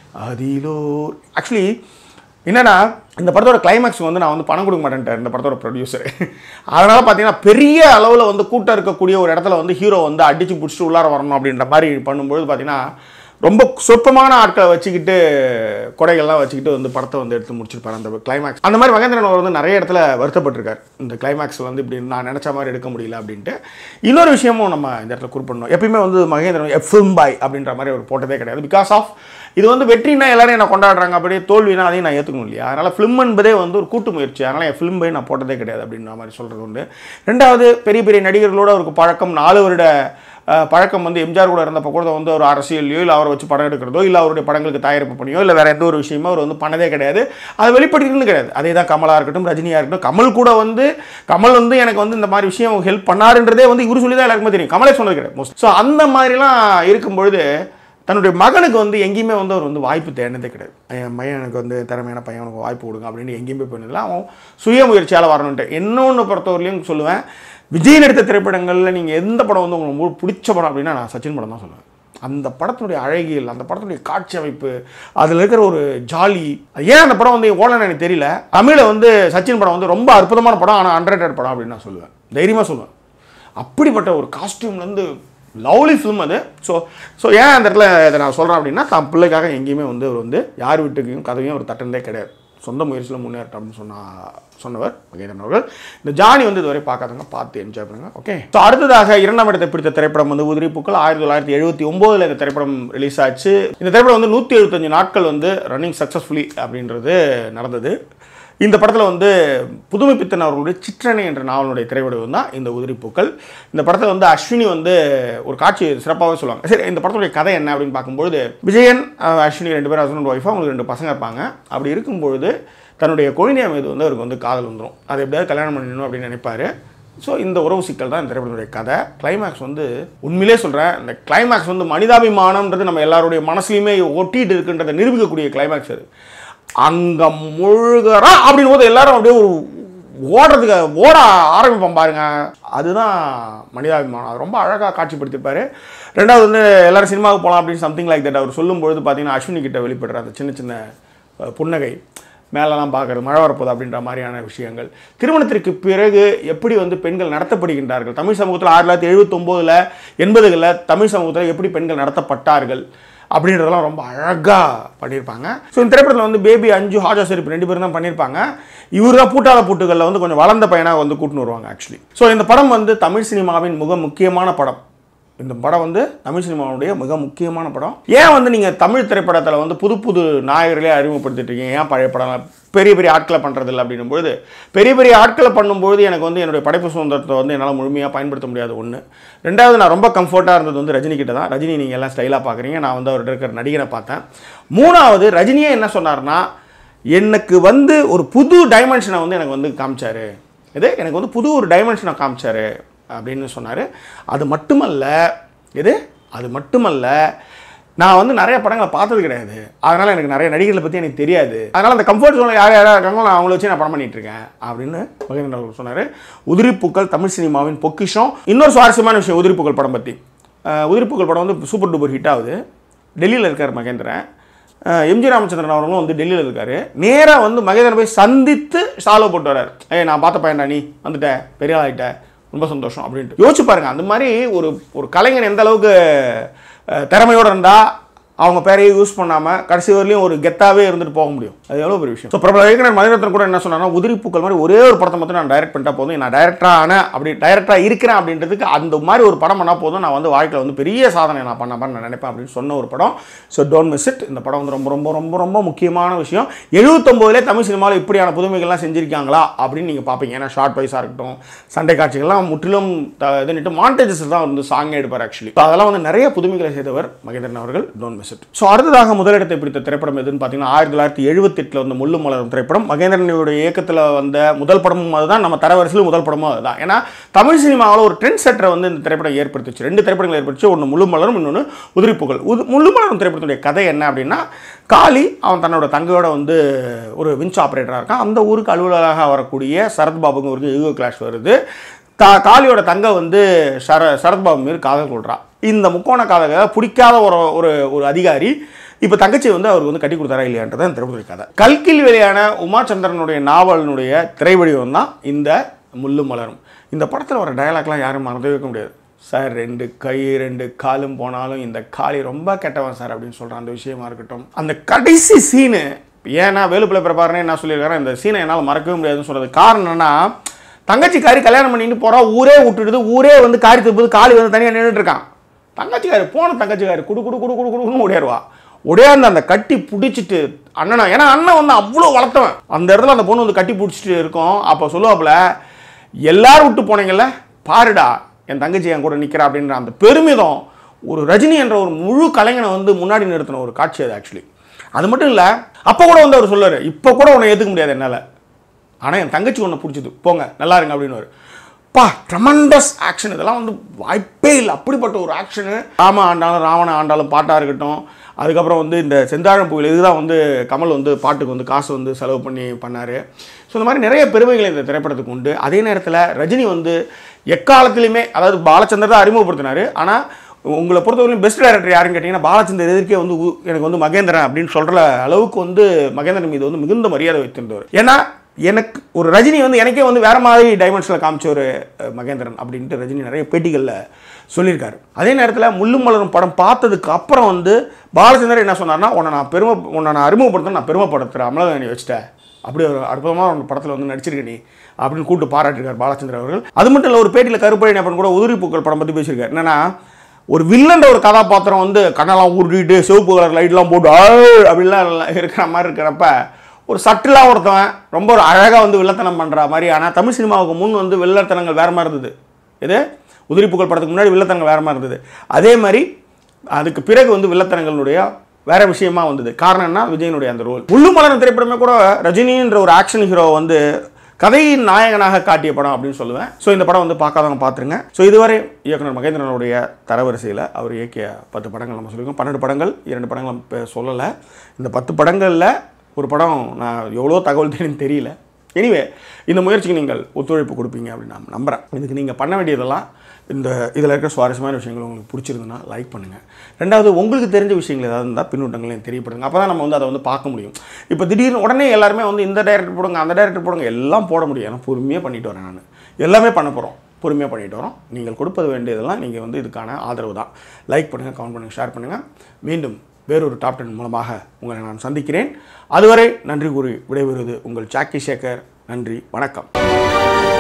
அதிலோ ஆக்சுவலி என்னன்னா இந்த படத்தோட கிளைமேக்ஸ் வந்து நான் வந்து பணம் கொடுக்க மாட்டேன்ட்டேன் இந்த படத்தோட ப்ரொடியூசர் அதனால் பார்த்தீங்கன்னா பெரிய அளவில் வந்து கூட்டம் இருக்கக்கூடிய ஒரு இடத்துல வந்து ஹீரோ வந்து அடித்து பிடிச்சிட்டு உள்ளார வரணும் அப்படின்ற மாதிரி பண்ணும்பொழுது பார்த்தீங்கன்னா ரொம்ப சொற்பமான ஆட்களை வச்சுக்கிட்டு கொடைகள்லாம் வச்சுக்கிட்டு வந்து படத்தை வந்து எடுத்து முடிச்சிருப்பாரு அந்த கிளைமேக்ஸ் அந்த மாதிரி மகேந்திரன் அவர் வந்து நிறைய இடத்துல வருத்தப்பட்டிருக்காரு இந்த கிளைமேக்ஸ் வந்து இப்படி நான் நினச்ச மாதிரி எடுக்க முடியல அப்படின்ட்டு இன்னொரு விஷயமும் நம்ம இந்த இடத்துல குறிப்பிடணும் எப்பயுமே வந்து மகேந்திரன் எ ஃபில்ம் பாய் அப்படின்ற மாதிரி அவர் போட்டதே கிடையாது பிகாஸ் ஆஃப் இது வந்து வெற்றினா எல்லாரும் என்ன கொண்டாடுறாங்க அப்படியே தோல்வினா அதையும் நான் ஏற்றுக்கணும் இல்லையா அதனால் ஃபிலிம் என்பதே வந்து ஒரு கூட்டு முயற்சி அதனால் என் ஃபிலிம் போய் நான் போட்டதே கிடையாது அப்படின்ற மாதிரி சொல்கிறது உண்டு ரெண்டாவது பெரிய பெரிய நடிகர்களோட அவருக்கு பழக்கம் நாலு வருட அஹ், பழக்கம் வந்து எம்ஜிஆர் கூட இருந்தப்போ கூட வந்து ஒரு அரசியலையோ இல்லை அவரை வச்சு படம் எடுக்கிறதோ இல்லை அவருடைய படங்களுக்கு தயாரிப்பு பண்ணியோ இல்லை வேற எந்த ஒரு விஷயமோ அவர் வந்து பண்ணதே கிடையாது அது வெளிப்படுத்திருந்து கிடையாது அதே தான் கமலாக இருக்கட்டும் ரஜினியாக இருக்கட்டும் கமல் கூட வந்து கமல் வந்து எனக்கு வந்து இந்த மாதிரி விஷயம் ஹெல்ப் பண்ணாருன்றதே வந்து இவர் சொல்லி தான் எல்லாருக்குமே தெரியும் கமலே சொன்னது கிடையாது மோஸ்ட் ஸோ அந்த மாதிரிலாம் இருக்கும்பொழுது தன்னுடைய மகனுக்கு வந்து எங்கேயுமே வந்து அவர் வந்து வாய்ப்பு தேடினதே கிடையாது என் பையன் எனக்கு வந்து திறமையான பையன் எனக்கு வாய்ப்பு கொடுங்க அப்படின்னு எங்கேயுமே போனதில்லை அவன் சுய முயற்சியால் வரணுன்ட்டு இன்னொன்று பொறுத்தவரையிலையும் சொல்லுவேன் விஜய் நடித்த திரைப்படங்களில் நீங்கள் எந்த படம் வந்து உங்களுக்கு ரொம்ப பிடிச்ச படம் அப்படின்னா நான் சச்சின் படம் தான் சொல்லுவேன் அந்த படத்துடைய அழகியல் அந்த படத்துடைய காட்சி அமைப்பு அதில் இருக்கிற ஒரு ஜாலி அது ஏன் அந்த படம் வந்து ஓடலன்னு எனக்கு தெரியல தமிழில் வந்து சச்சின் படம் வந்து ரொம்ப அற்புதமான படம் ஆனால் அண்டர்ரேட்டட் படம் அப்படின்னு நான் சொல்லுவேன் தைரியமாக சொல்லுவேன் அப்படிப்பட்ட ஒரு காஸ்டியூம்லேருந்து லவ்லி ஃபிலிம் அது ஸோ ஸோ ஏன் அந்த இடத்துல இதை நான் சொல்கிறேன் அப்படின்னா தான் பிள்ளைக்காக எங்கேயுமே வந்து அவர் வந்து யார் வீட்டுக்கும் கதவையும் அவர் தட்டுனதே கிடையாது சொந்த முயற்சியில் முன்னேறட்டும் அப்படின்னு சொன்னா சொன்னவர் மகேந்திரன் அவர்கள் இந்த ஜானி வந்து இதுவரை பார்க்காதவங்க பார்த்து என்ஜாய் பண்ணுங்க ஓகே ஸோ அடுத்ததாக இரண்டாம் இடத்தை பிடித்த திரைப்படம் வந்து உதிரி பூக்கள் ஆயிரத்தி தொள்ளாயிரத்தி எழுபத்தி ஒம்போதில் இந்த திரைப்படம் ரிலீஸ் ஆச்சு இந்த திரைப்படம் வந்து நூற்றி எழுபத்தஞ்சு நாட்கள் வந்து ரன்னிங் சக்ஸஸ்ஃபுல்லி அப்படின்றது நடந்தது இந்த படத்தில் வந்து புதுமை பித்தன் அவர்களுடைய சிற்றணை என்ற நாவலுடைய திரைவடிவம் தான் இந்த உதிரிப்பூக்கள் இந்த படத்தில் வந்து அஸ்வினி வந்து ஒரு காட்சி சிறப்பாகவே சொல்லுவாங்க சரி இந்த படத்துடைய கதை என்ன அப்படின்னு பார்க்கும்பொழுது விஜயன் அஹ், அஸ்வினி ரெண்டு பேரும் ஹஸ்பண்ட் ஒய்ஃபாக அவங்களுக்கு ரெண்டு பசங்க இருப்பாங்க அப்படி இருக்கும்பொழுது தன்னுடைய கொழினியா மீது வந்து அவருக்கு வந்து காதல் வந்துடும் அதை எப்படியாவது கல்யாணம் பண்ணிடணும் அப்படின்னு நினைப்பாரு ஸோ இந்த உறவு சிக்கல் தான் இந்த திரைப்படத்துடைய கதை கிளைமேக்ஸ் வந்து உண்மையிலே சொல்கிறேன் இந்த கிளைமேக்ஸ் வந்து மனிதாபிமானம்ன்றது நம்ம எல்லாருடைய மனசுலையுமே ஒட்டிட்டு இருக்குன்றதை நிரூபிக்கக்கூடிய கிளைமேக்ஸ் அது அங்கே முழுகிறா அப்படின் போது எல்லாரும் அப்படியே ஒரு ஓடுறதுக்கு ஓட ஆரம்பிப்போம் பாருங்க அதுதான் மனிதாபிமானம் அது ரொம்ப அழகாக காட்சிப்படுத்திருப்பாரு ரெண்டாவது வந்து எல்லாரும் சினிமாவுக்கு போகலாம் அப்படின்னு சம்திங் லைக் தட் அவர் சொல்லும்பொழுது பார்த்தீங்கன்னா அஸ்வினி கிட்ட வெளிப்படுற அந்த சின்ன சின்ன அஹ், புன்னகை மேலெல்லாம் பார்க்குறது மழை வரப்போகுது அப்படின்ற மாதிரியான விஷயங்கள் திருமணத்திற்கு பிறகு எப்படி வந்து பெண்கள் நடத்தப்படுகின்றார்கள் தமிழ் சமூகத்தில் ஆயிரத்தி தொள்ளாயிரத்தி எழுபத்தொம்போதில் எண்பதுகளில் தமிழ் சமூகத்தில் எப்படி பெண்கள் நடத்தப்பட்டார்கள் அப்படின்றதெல்லாம் ரொம்ப அழகாக பண்ணியிருப்பாங்க ஸோ இந்த திரைப்படத்தில் வந்து பேபி அஞ்சு ஹாஜா ஷெரீப் ரெண்டு பேரும் தான் பண்ணியிருப்பாங்க இவர் தான் பூட்டாத பூட்டுகளில் வந்து கொஞ்சம் வளர்ந்த பையனாக வந்து கூட்டின்னு வருவாங்க ஆக்சுவலி ஸோ இந்த படம் வந்து தமிழ் சினிமாவின் மிக முக்கியமான படம் இந்த படம் வந்து தமிழ் சினிமாவுடைய மிக முக்கியமான படம் ஏன் வந்து நீங்கள் தமிழ் திரைப்படத்தில் வந்து புது புது நாயகர்களே அறிமுகப்படுத்திட்டு இருக்கீங்க ஏன் பழைய படம் பெரிய பெரிய ஆட்களை பண்ணுறது இல்லை அப்படின்னும் பொழுது பெரிய பெரிய ஆட்களை பண்ணும்போது எனக்கு வந்து என்னுடைய படைப்பு சுதந்திரத்தை வந்து என்னால் முழுமையாக பயன்படுத்த முடியாது ஒன்று ரெண்டாவது நான் ரொம்ப கம்ஃபர்ட்டாக இருந்தது வந்து ரஜினி கிட்ட தான் ரஜினி நீங்கள் எல்லாம் ஸ்டைலாக பார்க்குறீங்க நான் வந்து அவர்கிட்ட இருக்கிற நடிகரை பார்த்தேன் மூணாவது ரஜினியே என்ன சொன்னார்னா எனக்கு வந்து ஒரு புது டைமென்ஷனை வந்து எனக்கு வந்து காமிச்சாரு இது எனக்கு வந்து புது ஒரு டைமென்ஷனை காமிச்சாரு அப்படின்னு சொன்னார் அது மட்டுமல்ல இது அது மட்டுமல்ல நான் வந்து நிறைய படங்களை பார்த்தது கிடையாது அதனால் எனக்கு நிறைய நடிகர்களை பற்றி எனக்கு தெரியாது அதனால் அந்த கம்ஃபர்ட் ஜோனில் யார் யாராக இருக்காங்களோ நான் அவங்கள வச்சு நான் படம் பண்ணிட்டு இருக்கேன் அப்படின்னு மகேந்திரன் அவர்கள் சொன்னார் உதிரிப்பூக்கள் தமிழ் சினிமாவின் பொக்கிஷம் இன்னொரு சுவாரஸ்யமான விஷயம் உதிரிப்பூக்கள் படம் பற்றி அஹ் உதிரிப்பூக்கள் படம் வந்து சூப்பர் டூப்பர் ஹிட் ஆகுது டெல்லியில் இருக்கார் மகேந்திரன் அஹ் எம்ஜி ராமச்சந்திரன் அவர்களும் வந்து டெல்லியில் இருக்காரு நேராக வந்து மகேந்திரன் போய் சந்தித்து சாலோ போட்டு வர்றாரு ஏய் நான் பார்த்த பையன்டா நீ வந்துட்ட பெரிய ஆகிட்ட ரொம்ப சந்தோஷம் அப்படின்ட்டு யோசிச்சு பாருங்க அந்த மாதிரி ஒரு ஒரு கலைஞன் எந்த அளவுக்கு அஹ், திறமையோட இருந்தா அவங்க பேரையே யூஸ் பண்ணாமல் கடைசி வரலையும் ஒரு கெத்தாவே இருந்துட்டு போக முடியும் அது எவ்வளோ பெரிய விஷயம் ஸோ பிரபல இயக்குனர் மணிரத்னம் கூட என்ன சொன்னாங்கன்னா உதிரிப்பூக்கள் மாதிரி ஒரே ஒரு படத்தை மட்டும் நான் டைரக்ட் பண்ணிட்டா போதும் நான் டைரக்டராக ஆனேன் அப்படி டைரக்டராக இருக்கிறேன் அப்படின்றதுக்கு அந்த மாதிரி ஒரு படம் பண்ணால் போதும் நான் வந்து வாழ்க்கையில் வந்து பெரிய சாதனை நான் பண்ண மாதிரி நான் நினைப்பேன் அப்படின்னு சொன்ன ஒரு படம் ஸோ டோன்ட் மிஸ் இட் இந்த படம் வந்து ரொம்ப ரொம்ப ரொம்ப ரொம்ப முக்கியமான விஷயம் எழுபத்தொம்போதுலே தமிழ் சினிமாவில் இப்படியான புதுமைகள்லாம் செஞ்சிருக்காங்களா அப்படின்னு நீங்கள் பார்ப்பீங்க ஏன்னா ஷார்ட் வைஸாக இருக்கட்டும் சண்டை காட்சிகள்லாம் முற்றிலும் த- இதுன்னுட்டு மாண்டேஜஸ் தான் வந்து சாங் எடுப்பார் ஆக்சுவலி அதெல்லாம் வந்து நிறைய புதுமைகளை செய்தவர் மகேந்திரன் அவர்கள் டோன்ட் மிஸ் இட் ஸோ அடுத்ததாக முதலிடத்தை பிடித்த திரைப்படம் எதுன்னு பார்த்தீங்கன்னா ஆயிரத்தி தொள்ளாயிரத்தி எழுபத்தெட்டில் வந்து முள்ளு மலரும் திரைப்படம் மகேந்திரனுடைய இயக்கத்தில் வந்த முதல் படமும் அதுதான் நம்ம தரவரிசையில் முதல் படமும் அதுதான் ஏன்னா தமிழ் சினிமாவில் ஒரு ட்ரெண்ட் செட்டரை வந்து இந்த திரைப்படம் ஏற்படுத்துச்சு ரெண்டு திரைப்படங்கள் ஏற்படுச்சு ஒன்று முள்ளு மலரும் இன்னொன்று உதிரிப்புகள் உது முள்ளு மலரும் திரைப்படத்துடைய கதை என்ன அப்படின்னா காளி அவன் தன்னோட தங்கையோட வந்து ஒரு விஞ்ச் ஆப்ரேட்டராக இருக்கான் அந்த ஊருக்கு அலுவலராக வரக்கூடிய சரத்பாபுங்க ஒரு ஈகோ கிளாஷ் வருது தா காளியோட தங்கை வந்து சர சரத்பாபு மீது காதல் கொள்றா இந்த முக்கோண காதலை பிடிக்காத ஒரு ஒரு ஒரு அதிகாரி இப்போ தங்கச்சி வந்து அவருக்கு வந்து கட்டி கொடுத்தாரா இல்லையான்றதை இந்த திரைப்படத்துடைய கதை கல்கில் வெளியான உமாச்சந்திரனுடைய நாவலினுடைய திரைவடிவம் தான் இந்த முள்ளு மலரும் இந்த படத்தில் வர டயலாக்லாம் யாரும் மறந்தே வைக்க முடியாது சார் ரெண்டு கை ரெண்டு காலும் போனாலும் இந்த காளி ரொம்ப கெட்டவன் சார் அப்படின்னு சொல்கிற அந்த விஷயமா இருக்கட்டும் அந்த கடைசி சீனு ஏன்னா வேலுப்பிள்ளை பிரபாரனே என்ன சொல்லியிருக்காரு இந்த சீனை என்னால் மறக்கவே முடியாதுன்னு சொல்கிறது காரணம் என்னன்னா தங்கச்சிக்காரி கல்யாணம் பண்ணிட்டு போறா ஊரே விட்டுடுது ஊரே வந்து காரி திருப்பது காளி வந்து தனியாக நின்றுட்டு இருக்கான் தங்கச்சிக்காரி போன தங்கச்சிக்காரி குடு குடு குடு குடு குடுன்னு ஓடியாருவா ஒடையாந்து அந்த கட்டி பிடிச்சிட்டு அண்ணனா ஏன்னா அண்ணன் வந்து அவ்வளோ வளர்த்தவன் அந்த இடத்துல அந்த பொண்ணு வந்து கட்டி பிடிச்சிட்டு இருக்கும் அப்போ சொல்லுவாப்புல எல்லாரும் விட்டு போனீங்கல்ல பாருடா என் தங்கச்சி என் கூட நிற்கிறா அப்படின்ற அந்த பெருமிதம் ஒரு ரஜினி என்ற ஒரு முழு கலைஞனை வந்து முன்னாடி நிறுத்தின ஒரு காட்சி அது ஆக்சுவலி அது மட்டும் இல்லை அப்போ கூட வந்து அவர் சொல்லுவார் இப்போ கூட உன்னை ஏற்றுக்க முடியாது என்னால் ஆனால் என் தங்கச்சி ஒன்று பிடிச்சது போங்க நல்லா இருங்க அப்படின்னு பா ட்ரமண்டஸ் ஆக்ஷன் இதெல்லாம் வந்து வாய்ப்பே இல்லை அப்படிப்பட்ட ஒரு ஆக்ஷனு ராம ஆண்டாலும் ராவண ஆண்டாலும் பாட்டாக இருக்கட்டும் அதுக்கப்புறம் வந்து இந்த செந்தாழம் பூவில் இதுதான் வந்து கமல் வந்து பாட்டுக்கு வந்து காசு வந்து செலவு பண்ணி பண்ணார் ஸோ இந்த மாதிரி நிறைய பெருமைகள் இந்த திரைப்படத்துக்கு உண்டு அதே நேரத்தில் ரஜினி வந்து எக்காலத்திலையுமே அதாவது பாலச்சந்தர் தான் அறிமுகப்படுத்தினார் ஆனால் உங்களை பொறுத்தவரைக்கும் பெஸ்ட் டைரக்டர் யாருன்னு கேட்டிங்கன்னா பாலச்சந்தர் எதிர்க்கே வந்து உ- எனக்கு வந்து மகேந்திரன் அப்படின்னு சொல்கிற அளவுக்கு வந்து மகேந்திரன் மீது வந்து மிகுந்த மரியாதை வைத்திருந்தவர் ஏன்னா எனக்கு ஒரு ரஜினி வந்து எனக்கே வந்து வேற மாதிரி டைமென்ஷனில் காமிச்ச ஒரு அஹ், மகேந்திரன் அப்படின்ட்டு ரஜினி நிறைய பேட்டிகளில் சொல்லியிருக்காரு அதே நேரத்தில் முள்ளும் மலரும் படம் பார்த்ததுக்கு அப்புறம் வந்து பாலச்சந்தர் என்ன சொன்னார்னா உன்னை நான் பெருமை உன்னை நான் அறிமுகப்படுத்த நான் பெருமைப்படுத்துகிறேன் அமலவேணி வச்சுட்டேன் அப்படி ஒரு அற்புதமாக ஒரு படத்தில் வந்து நடிச்சிருக்க நீ அப்படின்னு கூப்பிட்டு பாராட்டியிருக்கார் பாலச்சந்திரன் அவர்கள் அது மட்டும் இல்லை ஒரு பேட்டியில் கருப்பழி அப்பன் கூட உதிரி பூக்கள் படம் பற்றி பேசியிருக்காரு என்னன்னா ஒரு வில்லன்ற ஒரு கதாபாத்திரம் வந்து கண்ணெல்லாம் உருட்டிட்டு சிவப்பு கலர் லைட்லாம் போட்டு "ஆய்" அப்படிலாம் இருக்கிற மாதிரி இருக்கிறப்ப ஒரு சட்டிலாக ஒருத்தவன் ரொம்ப ஒரு அழகாக வந்து வில்லத்தனம் பண்ணுற மாதிரி ஆனால் தமிழ் சினிமாவுக்கு முன் வந்து வில்லத்தனங்கள் வேற மாதிரி இருந்தது இது உதிரி புகழ் படத்துக்கு முன்னாடி வில்லத்தனங்கள் வேற மாதிரி இருந்தது அதே மாதிரி அதுக்கு பிறகு வந்து வில்லத்தனங்களுடைய வேற விஷயமா வந்தது காரணம் என்ன விஜயனுடைய அந்த ரோல் முள்ளு மலரும் திரைப்படமே கூட ரஜினின்ற ஒரு ஆக்ஷன் ஹீரோ வந்து கதையின் நாயகனாக காட்டிய படம் அப்படின்னு சொல்லுவேன் ஸோ இந்த படம் வந்து பார்க்காதவங்க பார்த்துருங்க ஸோ இதுவரை இயக்குனர் மகேந்திரனுடைய தரவரிசையில் அவர் இயக்கிய பத்து படங்கள் நம்ம சொல்லியிருக்கோம் பன்னெண்டு படங்கள் இரண்டு படங்கள் நம்ம இப்ப சொல்லலை இந்த பத்து படங்களில் ஒரு படம் நான் எவ்வளோ தகவல் தெரியும் தெரியல எனிவே இந்த முயற்சிக்கு நீங்கள் ஒத்துழைப்பு கொடுப்பீங்க அப்படின்னு நான் நம்புகிறேன் இதுக்கு நீங்கள் பண்ண வேண்டியதெல்லாம் இந்த இதில் இருக்கிற சுவாரஸ்யமான விஷயங்கள் உங்களுக்கு பிடிச்சிருந்துன்னா லைக் பண்ணுங்கள் ரெண்டாவது உங்களுக்கு தெரிஞ்ச விஷயங்கள் ஏதாவது இருந்தால் பின்னூட்டங்களையும் தெரியப்படுங்க அப்போ தான் நம்ம வந்து அதை வந்து பார்க்க முடியும் இப்போ திடீர்னு உடனே எல்லாருமே வந்து இந்த டைரக்டர் போடுங்க அந்த டைரக்டர் போடுங்க எல்லாம் போட முடியும் ஏன்னா பொறுமையாக பண்ணிட்டு வரேன் நான் எல்லாமே பண்ண போகிறோம் பொறுமையாக பண்ணிட்டு வரோம் நீங்கள் கொடுப்பது வேண்டியதெல்லாம் நீங்கள் வந்து இதுக்கான ஆதரவு தான் லைக் பண்ணுங்கள் கமெண்ட் பண்ணுங்கள் ஷேர் பண்ணுங்கள் மீண்டும் வேறொரு டாப் டென் மூலமாக உங்களை நான் சந்திக்கிறேன் அதுவரை நன்றி கூறி விடைபெறுவது உங்கள் சாக்கி சேகர் நன்றி வணக்கம்